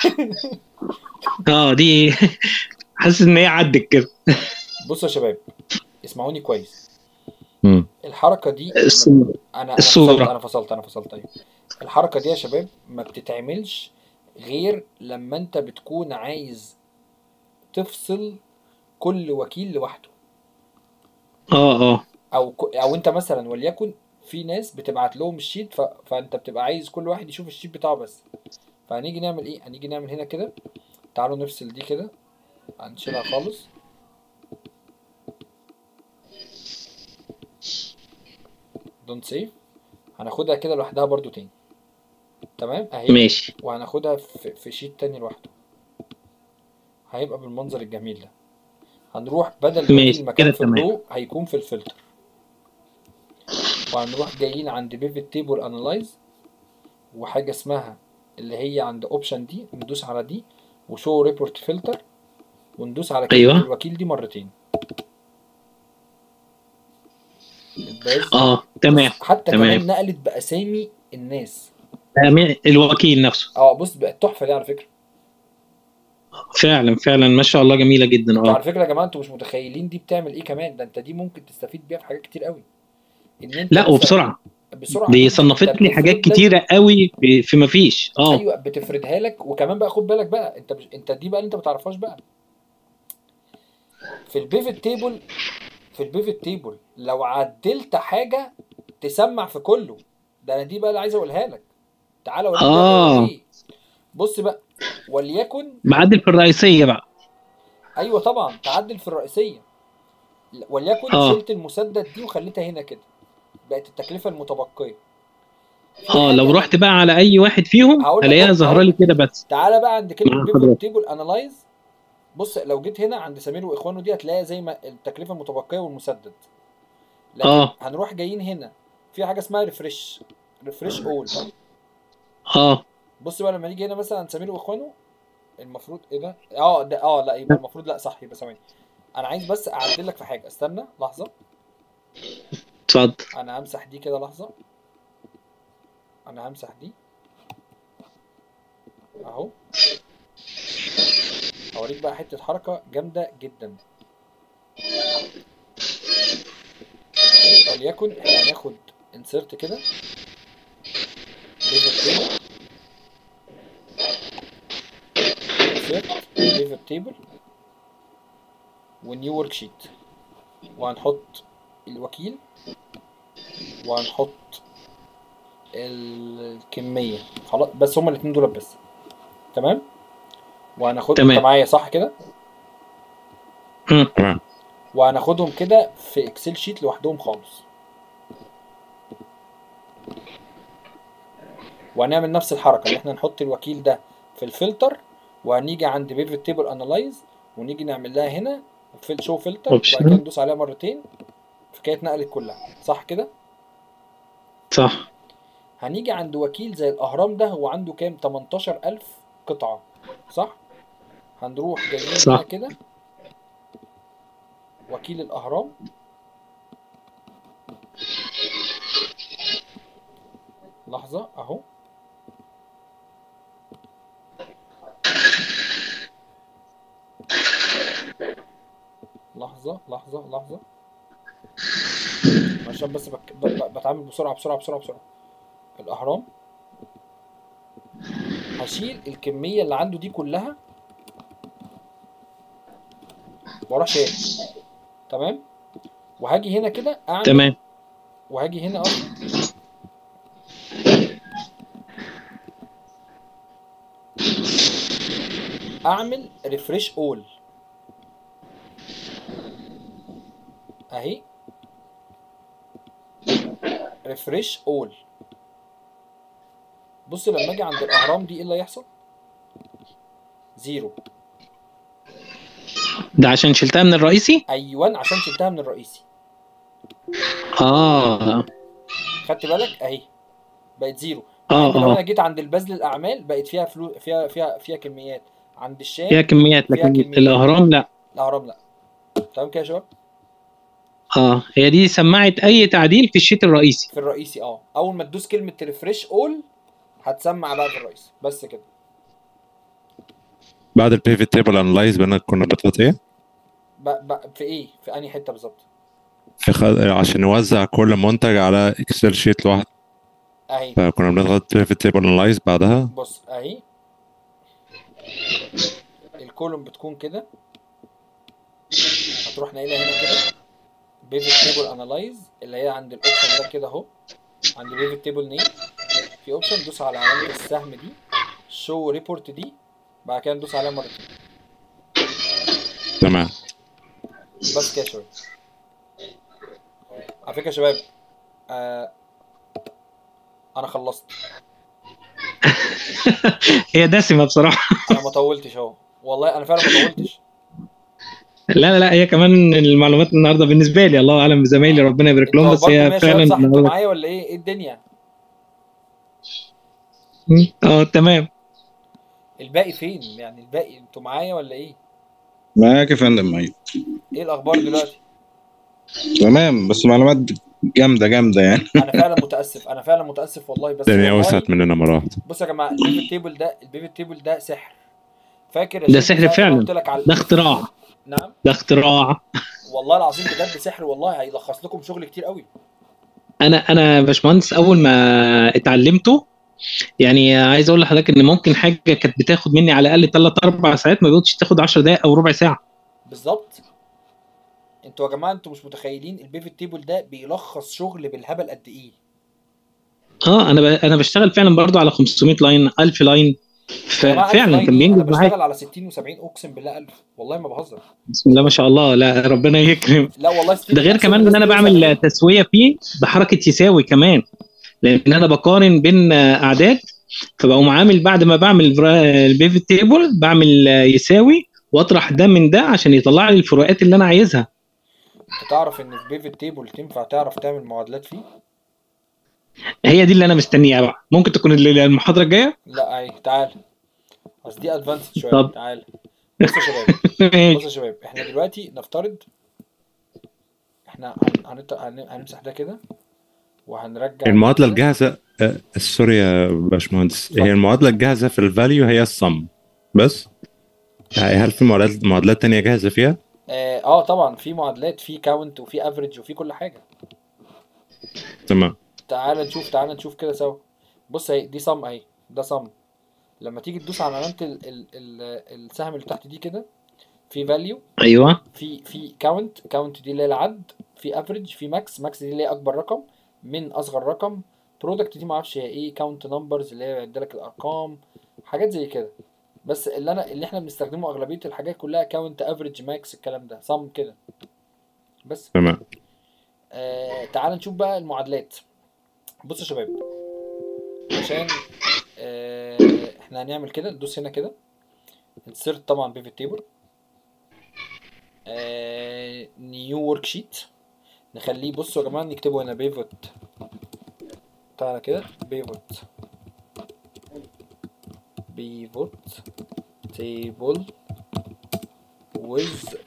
Speaker 4: اه دي حاسس ان هي عدت كده
Speaker 1: بصوا يا شباب اسمعوني كويس
Speaker 3: مم.
Speaker 1: الحركه دي
Speaker 4: الصورة.
Speaker 1: انا انا
Speaker 4: الصورة.
Speaker 1: فصلت انا فصلت انا فصلت ايوه الحركه دي يا شباب ما بتتعملش غير لما انت بتكون عايز تفصل كل وكيل لوحده
Speaker 4: اه اه
Speaker 1: او ك- او انت مثلا وليكن في ناس بتبعت لهم الشيت ف... فانت بتبقى عايز كل واحد يشوف الشيت بتاعه بس فهنيجي نعمل ايه هنيجي نعمل هنا كده تعالوا نفصل دي كده هنشيلها خالص دونت سيف هناخدها كده لوحدها برضو تاني تمام اهي
Speaker 4: ماشي
Speaker 1: وهناخدها في, في شيت تاني لوحده هيبقى بالمنظر الجميل ده هنروح بدل ما
Speaker 4: ماشي،
Speaker 1: يجي المكان
Speaker 4: كده
Speaker 1: في
Speaker 4: تمام.
Speaker 1: الضوء هيكون في الفلتر وهنروح جايين عند بيفت تيبل انالايز وحاجه اسمها اللي هي عند اوبشن دي ندوس على دي وشو ريبورت فلتر وندوس على كلمه
Speaker 4: أيوة.
Speaker 1: الوكيل دي مرتين الباز
Speaker 4: اه تمام
Speaker 1: حتى
Speaker 4: تمام.
Speaker 1: كمان نقلت باسامي الناس
Speaker 4: تمام. الوكيل نفسه
Speaker 1: اه بص بقت تحفه دي على فكره
Speaker 4: فعلا فعلا ما شاء الله جميله جدا
Speaker 1: انتوا
Speaker 4: اه
Speaker 1: على فكره يا جماعه انتوا مش متخيلين دي بتعمل ايه كمان ده انت دي ممكن تستفيد بيها في حاجات كتير قوي ان انت
Speaker 4: لا
Speaker 1: مثلاً-
Speaker 4: وبسرعه
Speaker 1: بسرعه
Speaker 4: دي
Speaker 1: انت
Speaker 4: صنفت لي حاجات
Speaker 1: بتفرد لك-
Speaker 4: كتيره قوي ب- في ما فيش اه
Speaker 1: ايوه بتفردها لك وكمان بقى خد بالك بقى انت مش انت دي بقى اللي انت ما تعرفهاش بقى في البيفت تيبل في البيفت تيبل لو عدلت حاجه تسمع في كله ده انا دي بقى اللي عايز اقولها لك تعالى اوريك بقى
Speaker 4: آه.
Speaker 1: بتعمل ايه بص بقى وليكن
Speaker 4: بعدل في الرئيسيه بقى
Speaker 1: ايوه طبعا تعدل في الرئيسيه وليكن
Speaker 4: آه.
Speaker 1: شلت المسدد دي وخليتها هنا كده بقت التكلفه المتبقيه في
Speaker 4: اه لو
Speaker 1: حاجة-
Speaker 4: رحت بقى على اي واحد فيهم
Speaker 1: هقول لك
Speaker 4: هلاقيها
Speaker 1: أهو،
Speaker 4: ظاهره
Speaker 1: هقول
Speaker 4: لي
Speaker 1: لك.
Speaker 4: كده بس
Speaker 1: تعالى بقى عند كلمه
Speaker 4: مع
Speaker 1: بيفوت
Speaker 4: حضرتك.
Speaker 1: تيبل انالايز بص لو جيت هنا عند سمير واخوانه دي هتلاقيها زي ما التكلفه المتبقيه والمسدد لكن
Speaker 4: آه.
Speaker 1: هنروح جايين هنا في حاجه اسمها ريفرش ريفرش اول
Speaker 4: اه
Speaker 1: بص بقى لما نيجي هنا مثلا عند سمير واخوانه المفروض ايه ده اه ده اه لا يبقى المفروض لا صح يبقى ثواني انا عايز بس اعدل لك في حاجه استنى لحظه
Speaker 4: اتفضل
Speaker 1: انا همسح دي كده لحظه انا همسح دي اهو اوريك بقى حته حركه جامده جدا وليكن احنا هناخد انسرت كده ليفر تيبل انسرت ليفر تيبل ونيو ورك شيت وهنحط الوكيل وهنحط الكمية خلاص بس هما الاتنين دول بس تمام وهناخد
Speaker 4: تمام.
Speaker 1: انت معايا صح كده
Speaker 3: تمام
Speaker 1: وهناخدهم كده في اكسل شيت لوحدهم خالص وهنعمل نفس الحركه ان احنا نحط الوكيل ده في الفلتر وهنيجي عند بيفت تيبل انالايز ونيجي نعمل لها هنا في شو فلتر وبعد
Speaker 4: Option.
Speaker 1: كده ندوس عليها مرتين فكده اتنقلت كلها صح كده
Speaker 4: صح
Speaker 1: هنيجي عند وكيل زي الاهرام ده هو عنده كام 18000 قطعه صح هنروح جايين
Speaker 4: صح.
Speaker 1: هنا كده وكيل الاهرام لحظه اهو لحظه لحظه لحظه عشان بس بك... ب... ب... بتعامل بسرعه بسرعه بسرعه بسرعه الاهرام هشيل الكميه اللي عنده دي كلها واروح شايل تمام وهاجي هنا كده اعمل
Speaker 4: تمام
Speaker 1: وهاجي هنا اصلا اعمل ريفريش اول اهي ريفريش اول بص لما اجي عند الاهرام دي ايه اللي هيحصل زيرو
Speaker 4: ده عشان شلتها من الرئيسي
Speaker 1: ايوان عشان شلتها من الرئيسي
Speaker 4: اه
Speaker 1: خدت بالك اهي بقت زيرو
Speaker 4: اه
Speaker 1: لو انا
Speaker 4: اه
Speaker 1: جيت عند البذل الاعمال بقت فيها فلو فيها فيها فيها كميات عند الشام
Speaker 4: فيها كميات
Speaker 1: فيها
Speaker 4: لكن
Speaker 1: كميات.
Speaker 4: الاهرام لا
Speaker 1: الاهرام لا تمام كده يا شباب
Speaker 4: اه هي دي سمعت اي تعديل في الشيت الرئيسي
Speaker 1: في الرئيسي اه اول ما تدوس كلمه ريفريش اول هتسمع بقى في الرئيسي بس كده
Speaker 3: بعد البيفت تيبل انلايز بقى كنا بنضغط ايه؟
Speaker 1: ب... ب... في ايه في انهي حته بالظبط
Speaker 3: في خ... عشان نوزع كل منتج على اكسل شيت لوحده
Speaker 1: اهي
Speaker 3: فكنا بنضغط بيفت تيبل انلايز بعدها
Speaker 1: بص اهي الكولوم بتكون كده هتروح ناقلها هنا كده بيفت تيبل انالايز اللي هي عند الاوبشن ده كده اهو عند بيفت تيبل نيم في اوبشن دوس على علامه السهم دي شو ريبورت دي بعد كده ندوس عليها مرتين
Speaker 3: تمام
Speaker 1: بس كده يا شباب على فكره يا شباب آه انا خلصت
Speaker 4: هي دسمه بصراحه
Speaker 1: انا ما طولتش اهو والله انا فعلا ما طولتش
Speaker 4: لا لا لا هي كمان المعلومات النهارده بالنسبه لي الله اعلم بزمايلي ربنا يبارك لهم
Speaker 1: انتوا
Speaker 4: بس
Speaker 1: اخباركم ايه
Speaker 4: هي
Speaker 1: يا شباب
Speaker 4: فعلا
Speaker 1: صح انتوا معايا ولا ايه ايه الدنيا
Speaker 4: اه تمام
Speaker 1: الباقي فين يعني الباقي انتوا معايا ولا ايه
Speaker 6: معاك يا فندم معاك
Speaker 1: ايه الاخبار دلوقتي
Speaker 6: تمام بس معلومات جامده جامده يعني
Speaker 1: انا فعلا متاسف انا فعلا متاسف والله بس
Speaker 3: الدنيا
Speaker 1: والله
Speaker 3: وسعت مننا مره واحده
Speaker 1: بصوا يا جماعه البيفت تيبل ده البيفت تيبل ده سحر فاكر يا
Speaker 4: ده
Speaker 1: شيخ
Speaker 4: سحر
Speaker 1: زي ما
Speaker 4: فعلا.
Speaker 1: قلت لك على
Speaker 4: ده اختراع
Speaker 1: نعم
Speaker 4: ده اختراع
Speaker 1: والله العظيم بجد سحر والله هيلخص لكم شغل كتير قوي
Speaker 4: انا انا يا باشمهندس اول ما اتعلمته يعني عايز اقول لحضرتك ان ممكن حاجه كانت بتاخد مني على الاقل 3 4 ساعات ما بقتش تاخد 10 دقائق او ربع ساعه
Speaker 1: بالظبط انتوا يا جماعه انتوا مش متخيلين البيفت تيبل ده بيلخص شغل بالهبل قد ايه
Speaker 4: اه انا ب... انا بشتغل فعلا برضو على 500 لاين 1000 لاين ف-
Speaker 1: يا جماعة ألف
Speaker 4: فعلا
Speaker 1: لاين
Speaker 4: كان
Speaker 1: إيه؟ انا
Speaker 4: بينجز معايا
Speaker 1: بشتغل على 60 و70 اقسم بالله 1000 والله ما بهزر
Speaker 4: بسم الله ما شاء الله لا ربنا يكرم
Speaker 1: لا والله 60
Speaker 4: ده غير
Speaker 1: أقسم
Speaker 4: كمان
Speaker 1: بالله
Speaker 4: ان انا
Speaker 1: 60
Speaker 4: بعمل تسويه فيه بحركه يساوي كمان لان انا بقارن بين اعداد فبقوم عامل بعد ما بعمل البيفت تيبل بعمل يساوي واطرح ده من ده عشان يطلع لي الفروقات اللي انا عايزها
Speaker 1: انت تعرف ان في بيفت تيبل تنفع تعرف تعمل معادلات فيه
Speaker 4: هي دي اللي انا مستنيها بقى ممكن تكون ال- المحاضره الجايه
Speaker 1: لا اهي تعال اصل دي ادفانسد شويه
Speaker 4: طب.
Speaker 1: تعال بص يا شباب
Speaker 4: ماشي.
Speaker 1: بص يا شباب احنا دلوقتي نفترض احنا هن... هنت... هن... هنمسح ده كده وهنرجع
Speaker 3: المعادله
Speaker 1: ده.
Speaker 3: الجاهزه آه، سوري يا باشمهندس هي المعادله الجاهزه في الفاليو هي الصم بس يعني هل في معادلات معادلات تانية جاهزه فيها؟
Speaker 1: اه, اه طبعا في معادلات في كاونت وفي افريج وفي كل حاجه
Speaker 3: تمام
Speaker 1: تعال نشوف تعال نشوف كده سوا بص اهي دي صم اهي ده صم لما تيجي تدوس على علامه ال... ال... ال... السهم اللي تحت دي كده في فاليو
Speaker 4: ايوه
Speaker 1: في في كاونت كاونت دي اللي هي العد في افريج في ماكس ماكس دي اللي هي اكبر رقم من اصغر رقم برودكت دي ما اعرفش هي ايه كاونت نمبرز اللي هي بيعد لك الارقام حاجات زي كده بس اللي انا اللي احنا بنستخدمه اغلبيه الحاجات كلها كاونت افريج ماكس الكلام ده صم كده بس
Speaker 3: تمام
Speaker 1: آه تعال نشوف بقى المعادلات بص يا شباب عشان آه احنا هنعمل كده ندوس هنا كده انسرت طبعا بيفت تيبل آه نيو ورك شيت نخليه بصوا يا جماعه نكتبه هنا بيفوت تعالى كده بيفوت بيفوت تيبل with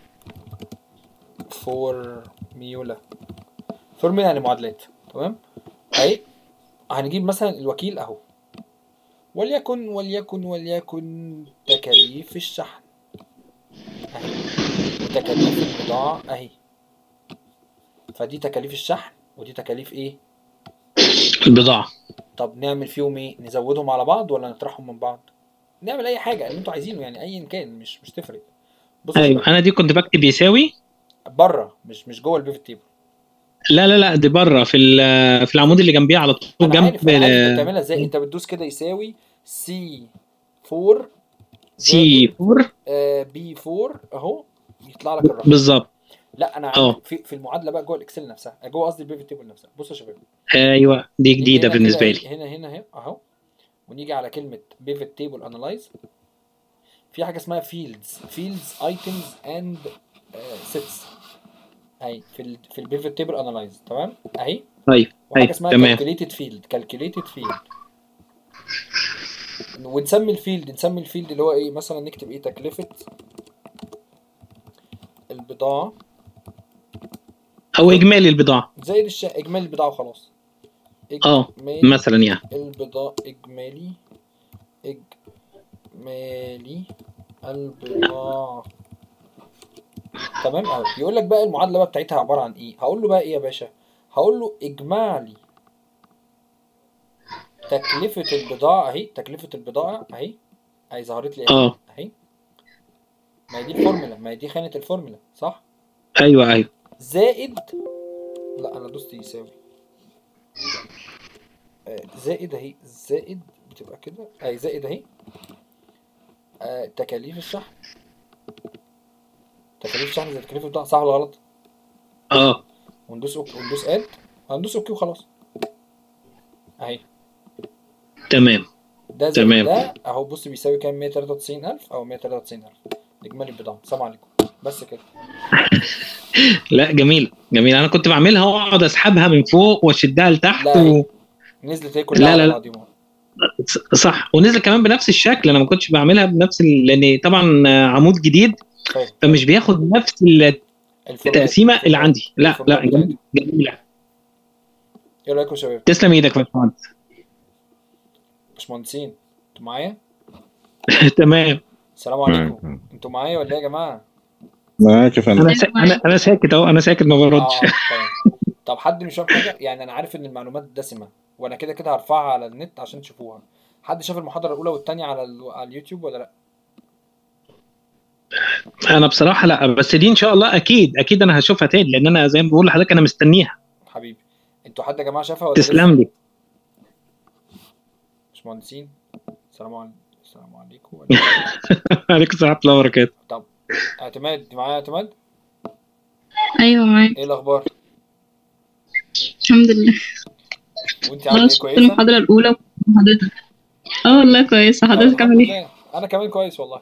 Speaker 1: فورميولا فورميولا يعني معادلات تمام اهي هنجيب مثلا الوكيل اهو وليكن وليكن وليكن تكاليف الشحن اهي وتكاليف البضاعة اهي فدي تكاليف الشحن ودي تكاليف ايه
Speaker 4: البضاعه
Speaker 1: طب نعمل فيهم ايه نزودهم على بعض ولا نطرحهم من بعض نعمل اي حاجه اللي انتوا عايزينه يعني ايا كان مش مش تفرق بص
Speaker 4: ايوه انا دي كنت بكتب يساوي
Speaker 1: بره مش مش جوه البيفت تيبل
Speaker 4: لا لا لا دي بره في ال- في العمود اللي جنبيه على طول
Speaker 1: انا عارف
Speaker 4: جنب
Speaker 1: انا عارف انت بتعملها ازاي انت بتدوس كده يساوي سي 4
Speaker 4: سي 4
Speaker 1: بي 4 اهو يطلع لك الرقم
Speaker 4: بالظبط
Speaker 1: لا انا
Speaker 4: اه.
Speaker 1: عندي في في المعادله بقى جوه الاكسل نفسها جوه قصدي البيفت تيبل نفسها بصوا يا شباب
Speaker 4: ايوه دي
Speaker 1: نيجي
Speaker 4: جديده
Speaker 1: هنا كده
Speaker 4: بالنسبه
Speaker 1: اهي،
Speaker 4: لي
Speaker 1: هنا هنا اهي اهو ونيجي على كلمه بيفت تيبل انالايز في حاجه اسمها فيلدز فيلدز ايتمز اند سيتس اهي في ال في البيفت تيبل انالايز تمام اهي
Speaker 4: ايوه
Speaker 1: وحاجه
Speaker 4: ايوه
Speaker 1: اسمها
Speaker 4: تمام
Speaker 1: كالكوليتد فيلد كالكوليتد فيلد ونسمي الفيلد نسمي الفيلد اللي هو ايه مثلا نكتب ايه تكلفه البضاعه
Speaker 4: او اجمالي البضاعه
Speaker 1: زائد الش... اجمالي البضاعه وخلاص
Speaker 4: اه
Speaker 1: اجمالي
Speaker 4: مثلا يعني
Speaker 1: البضاعة إجمالي إجمالي البضاعة تمام أوي يقول لك بقى المعادلة بقى بتاعتها عبارة عن إيه؟ هقول له بقى إيه يا باشا؟ هقول له إجمالي تكلفة البضاعة أهي تكلفة البضاعة أهي أهي ظهرت لي أهي
Speaker 4: اه
Speaker 1: أهي ما هي دي الفورمولا ما هي دي خانة الفورمولا صح؟
Speaker 4: ايوه ايوه
Speaker 1: زائد لا انا دوست يساوي آه، زائد اهي زائد بتبقى كده اهي زائد اهي آه، تكاليف الشحن تكاليف الشحن زي تكاليف البضاعة صح ولا غلط؟
Speaker 4: اه
Speaker 1: وندوس اوكي وندوس اد هندوس اوكي وخلاص اهي
Speaker 4: تمام
Speaker 1: ده زائد
Speaker 4: تمام.
Speaker 1: ده اهو بص بيساوي كام 193000 او 193000 اجمالي البضاعة السلام عليكم بس كده
Speaker 4: لا جميل جميل انا كنت بعملها واقعد اسحبها من فوق واشدها لتحت
Speaker 1: لا،
Speaker 4: و...
Speaker 1: نزلت هي كلها
Speaker 4: لا،
Speaker 1: على
Speaker 4: لا، لا.
Speaker 1: بعضيها
Speaker 4: صح ونزل كمان بنفس الشكل انا ما كنتش بعملها بنفس ال... لان طبعا عمود جديد
Speaker 1: طيب
Speaker 4: فمش بياخد نفس ال- التقسيمه اللي عندي لا لا
Speaker 1: الفورمات
Speaker 4: جميل جميله
Speaker 1: ايه رايكم يا شباب؟
Speaker 4: تسلم ايدك يا باشمهندس
Speaker 1: باشمهندسين انتوا معايا؟
Speaker 4: تمام
Speaker 1: السلام عليكم انتوا معايا ولا ايه يا جماعه؟
Speaker 6: معاك يا فندم
Speaker 4: انا سا... انا انا ساكت اهو انا ساكت ما
Speaker 1: اه
Speaker 4: بردش
Speaker 1: طيب طب حد مش فاهم حاجه يعني انا عارف ان المعلومات دسمه وانا كده كده هرفعها على النت عشان تشوفوها حد شاف المحاضره الاولى والثانيه على ال... على اليوتيوب ولا لا؟
Speaker 4: انا بصراحه لا بس دي ان شاء الله اكيد اكيد انا هشوفها تاني لان انا زي ما بقول لحضرتك انا مستنيها
Speaker 1: حبيبي انتوا حد يا جماعه شافها ولا لسه؟
Speaker 4: تسلم لي
Speaker 1: باشمهندسين السلام عليكم السلام عليكم
Speaker 4: عليكم السلام ورحمه الله وبركاته
Speaker 1: طب اعتماد دي معايا اعتماد
Speaker 2: ايوه معاك
Speaker 1: ايه الاخبار؟
Speaker 2: الحمد لله
Speaker 1: وانت عامله
Speaker 2: خلاص
Speaker 1: ايه
Speaker 2: شفت
Speaker 1: كويسه؟
Speaker 2: المحاضرة الأولى حضرتك اه والله كويسة حضرتك عامل ايه؟
Speaker 1: لله. انا كمان كويس والله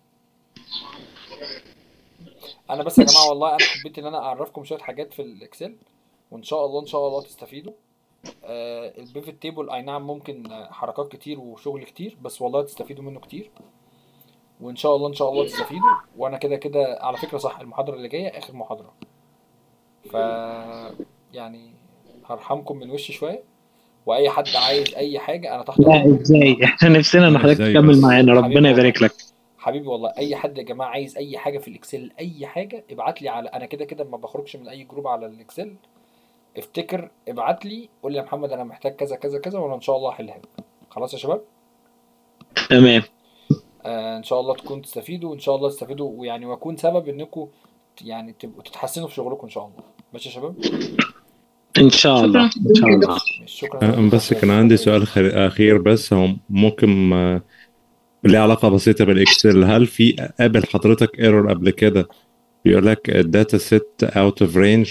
Speaker 1: انا بس يا جماعه والله انا حبيت ان انا اعرفكم شويه حاجات في الاكسل وان شاء الله ان شاء الله تستفيدوا آه البيفت تيبل اي نعم ممكن آه، حركات كتير وشغل كتير بس والله تستفيدوا منه كتير وان شاء الله ان شاء الله تستفيدوا وانا كده كده على فكره صح المحاضره اللي جايه اخر محاضره ف يعني هرحمكم من وش شويه واي حد عايز اي حاجه انا تحت
Speaker 4: لا
Speaker 1: امركم
Speaker 4: ازاي احنا نفسنا ان حضرتك
Speaker 3: إزاي
Speaker 4: تكمل
Speaker 3: بس؟
Speaker 4: معانا
Speaker 1: حبيبي
Speaker 4: ربنا
Speaker 1: والله.
Speaker 4: يبارك لك
Speaker 1: حبيبي والله اي حد يا جماعه عايز اي حاجه في الاكسل اي حاجه ابعت لي على انا كده كده ما بخرجش من اي جروب على الاكسل افتكر ابعت لي قول لي يا محمد انا محتاج كذا كذا كذا وانا ان شاء الله هحلها لك خلاص يا شباب
Speaker 4: تمام
Speaker 1: آه ان شاء الله تكونوا تستفيدوا وان شاء الله تستفيدوا ويعني واكون سبب انكم يعني تبقوا تتحسنوا في شغلكم ان شاء الله ماشي يا شباب
Speaker 4: ان شاء الله
Speaker 2: شكراً.
Speaker 4: ان شاء الله
Speaker 1: ماشي، شكرا
Speaker 3: أه، بس كان عندي سؤال خ- أخير بس هو ممكن آه، ليه علاقه بسيطه بالاكسل هل في قابل حضرتك ايرور قبل كده بيقول لك الداتا سيت اوت اوف رينج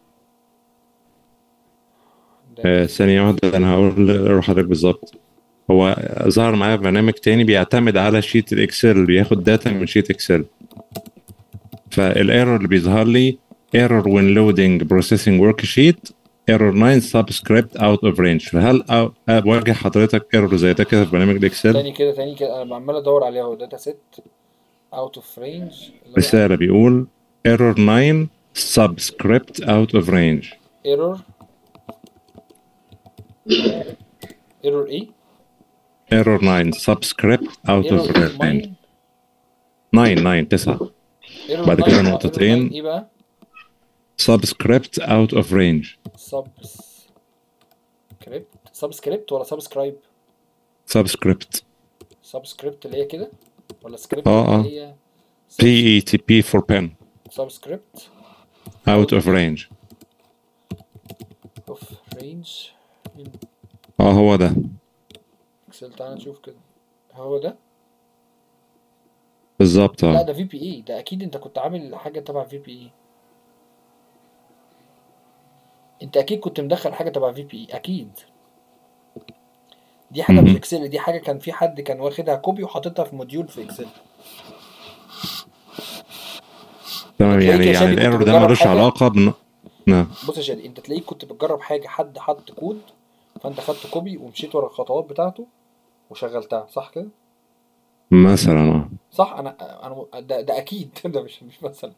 Speaker 1: ده
Speaker 3: ثانيه واحده انا هقول ايرور حضرتك بالظبط هو ظهر معايا برنامج تاني بيعتمد على شيت الاكسل بياخد داتا من شيت اكسل فالايرور اللي بيظهر لي ايرور when loading processing worksheet ايرور 9 subscript out of range فهل أو- بواجه حضرتك ايرور زي ده كده في برنامج الاكسل
Speaker 1: تاني كده تاني كده انا عمال ادور عليها اهو داتا سيت اوت اوف رينج
Speaker 3: رساله بيقول ايرور 9 subscript out of range
Speaker 1: ايرور ايرور ايه؟
Speaker 3: ايرور 9 subscript out of
Speaker 1: ايرور
Speaker 3: range 9 9 9 بعد كده نقطتين.
Speaker 1: ايه بقى؟
Speaker 3: subscript out of range
Speaker 1: سبسكريبت سبسكريبت ولا سبسكرايب؟
Speaker 3: subscript
Speaker 1: سبسكريبت اللي هي كده ولا سكريبت
Speaker 3: اه، اه.
Speaker 1: اللي هي
Speaker 3: P E T P for pen
Speaker 1: سبسكريبت
Speaker 3: out of range
Speaker 1: اوف رينج
Speaker 3: اه هو ده
Speaker 1: اكسل تعالى نشوف كده هو ده
Speaker 3: بالظبط
Speaker 1: لا
Speaker 3: اه
Speaker 1: ده في بي اي ده اكيد انت كنت عامل حاجه تبع في بي اي انت اكيد كنت مدخل حاجه تبع في بي اي اكيد دي حاجه مش
Speaker 3: مهم.
Speaker 1: اكسل دي حاجه كان في حد كان واخدها كوبي وحاططها في موديول في اكسل
Speaker 3: تمام
Speaker 1: تلاقيك
Speaker 3: يعني
Speaker 1: يا
Speaker 3: يعني
Speaker 1: شادي كنت
Speaker 3: الايرور ده
Speaker 1: بتجرب
Speaker 3: ملوش
Speaker 1: حاجة.
Speaker 3: علاقه بن... نعم
Speaker 1: بص يا شادي انت تلاقيك كنت بتجرب حاجه حد حط كود فانت خدت كوبي ومشيت ورا الخطوات بتاعته وشغلتها صح كده
Speaker 3: مثلا اه
Speaker 1: صح انا انا ده, ده اكيد ده مش مش مثلا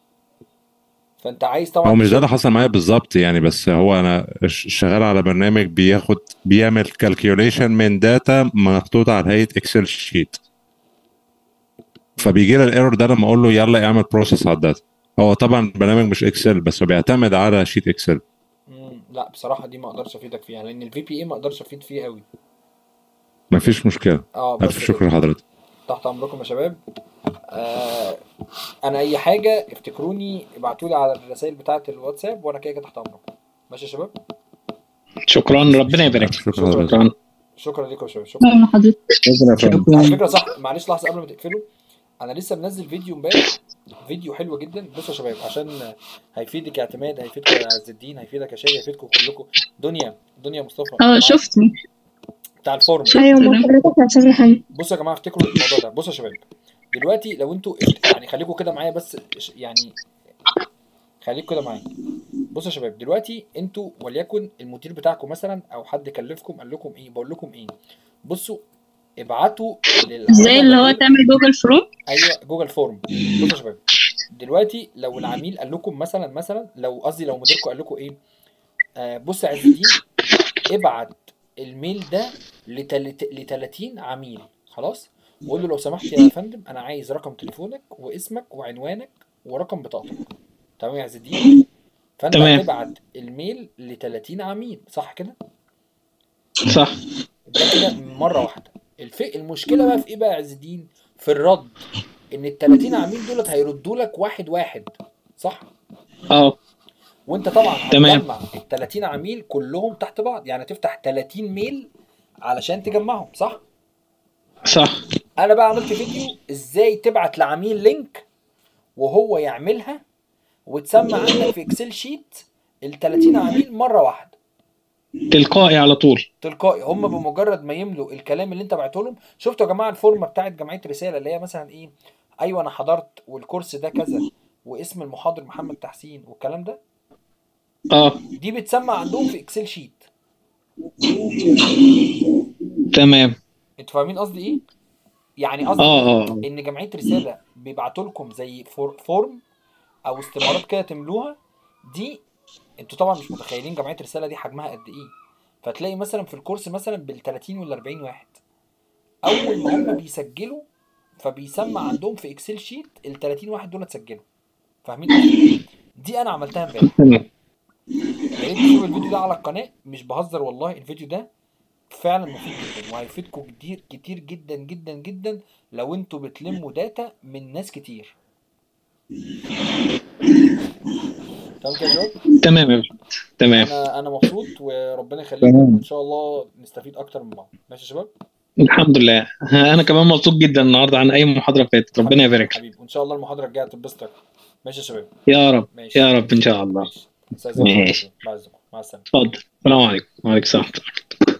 Speaker 1: فانت عايز طبعا
Speaker 3: هو مش ده
Speaker 1: تشوف-
Speaker 3: اللي حصل معايا بالظبط يعني بس هو انا ش- شغال على برنامج بياخد بيعمل كالكيوليشن من داتا محطوطه على هيئه اكسل شيت فبيجي لي الايرور ده لما اقول له يلا اعمل بروسيس على الداتا هو طبعا برنامج مش اكسل بس هو بيعتمد على شيت اكسل
Speaker 1: مم، لا بصراحه دي ما اقدرش افيدك فيها لان الفي بي اي ما اقدرش افيد فيه قوي
Speaker 3: مفيش مشكله
Speaker 1: اه بس
Speaker 3: الف
Speaker 1: كده.
Speaker 3: شكر لحضرتك
Speaker 1: تحت امركم يا شباب آه انا اي حاجه افتكروني ابعتوا لي على الرسائل بتاعه الواتساب وانا كده كده تحت امركم ماشي يا شباب
Speaker 4: شكرا ربنا يبارك
Speaker 3: الف شكر
Speaker 1: شكراً.
Speaker 3: لحضرتك
Speaker 4: شكرا
Speaker 1: شكرا لكم يا شباب شكرا
Speaker 2: شكرا لحضرتك
Speaker 6: شكرا يا فندم
Speaker 1: على
Speaker 5: شكرا
Speaker 1: فكره صح معلش لحظه قبل ما تقفلوا انا لسه منزل فيديو امبارح فيديو حلو جدا بصوا يا شباب عشان هيفيدك يا اعتماد هيفيدكم يا عز الدين هيفيدك يا شادي هيفيدكم كلكم دنيا دنيا مصطفى
Speaker 2: اه شفته
Speaker 1: بتاع الفورم
Speaker 7: ايوه مع حضرتك يا استاذ محمد
Speaker 1: بصوا يا جماعه افتكروا الموضوع ده بصوا يا شباب دلوقتي لو انتوا يعني خليكم كده معايا بس ش- يعني خليكم كده معايا بصوا يا شباب دلوقتي انتوا وليكن المدير بتاعكم مثلا او حد كلفكم قال لكم ايه بقول لكم ايه بصوا ابعتوا لل-
Speaker 2: ازاي اللي هو تعمل جوجل فروم
Speaker 1: ايوه جوجل فورم بصوا يا شباب دلوقتي لو العميل قال لكم مثلا مثلا لو قصدي لو مديركم قال لكم ايه آه بص يا عز الدين ابعت الميل ده ل 30 عميل خلاص وقول له لو سمحت يا فندم انا عايز رقم تليفونك واسمك وعنوانك ورقم بطاقتك تمام يا عز الدين فانت
Speaker 4: تمام.
Speaker 1: هتبعت الميل ل 30 عميل صح كده
Speaker 4: صح
Speaker 1: ده كده مره واحده الف... المشكله بقى في ايه بقى يا عز الدين في الرد ان ال 30 عميل دولت هيردوا لك واحد واحد صح
Speaker 4: اه
Speaker 1: وانت طبعا
Speaker 4: تمام.
Speaker 1: هتجمع ال 30 عميل كلهم تحت بعض يعني تفتح 30 ميل علشان تجمعهم صح
Speaker 4: صح
Speaker 1: انا بقى عملت فيديو ازاي تبعت لعميل لينك وهو يعملها وتسمع عندك في اكسل شيت ال 30 عميل مره واحده
Speaker 4: تلقائي على طول
Speaker 1: تلقائي هم بمجرد ما يملوا الكلام اللي انت بعته لهم شفتوا يا جماعه الفورمه بتاعت جمعيه رساله اللي هي مثلا ايه ايوه انا حضرت والكورس ده كذا واسم المحاضر محمد تحسين والكلام ده
Speaker 4: اه
Speaker 1: دي بتسمع عندهم في اكسل شيت
Speaker 4: تمام
Speaker 1: انتوا فاهمين قصدي ايه يعني قصدي
Speaker 4: اه اه
Speaker 1: ان جمعيه رساله بيبعتوا لكم زي فور فورم او استمارات كده تملوها دي انتوا طبعا مش متخيلين جمعيه رساله دي حجمها قد ايه فتلاقي مثلا في الكورس مثلا بال 30 ولا 40 واحد اول ما هم بيسجلوا فبيسمع عندهم في اكسل شيت ال 30 واحد دول اتسجلوا فاهمين قصدي؟ دي انا عملتها امبارح
Speaker 4: تمام.
Speaker 1: يا ريت تشوفوا الفيديو ده على القناه مش بهزر والله الفيديو ده فعلا مفيد جدا وهيفيدكم كتير كتير جدا جدا جدا لو انتوا بتلموا داتا من ناس كتير تمام كده يا شباب
Speaker 4: تمام يا باشا. تمام
Speaker 1: انا انا مبسوط وربنا يخليكم
Speaker 5: تمام.
Speaker 1: ان شاء الله نستفيد اكتر من بعض ماشي يا شباب
Speaker 4: الحمد لله انا كمان مبسوط جدا النهارده عن اي محاضره فاتت ربنا يبارك لك.
Speaker 1: حبيبي وان شاء الله المحاضره الجايه تتبسطك ماشي يا شباب
Speaker 4: يا رب
Speaker 1: ماشي
Speaker 4: يا رب ان شاء الله
Speaker 1: ماشي أستاذنكم.
Speaker 4: ماشي.
Speaker 1: مع السلامه مع السلامه
Speaker 4: اتفضل السلام عليكم وعليكم السلام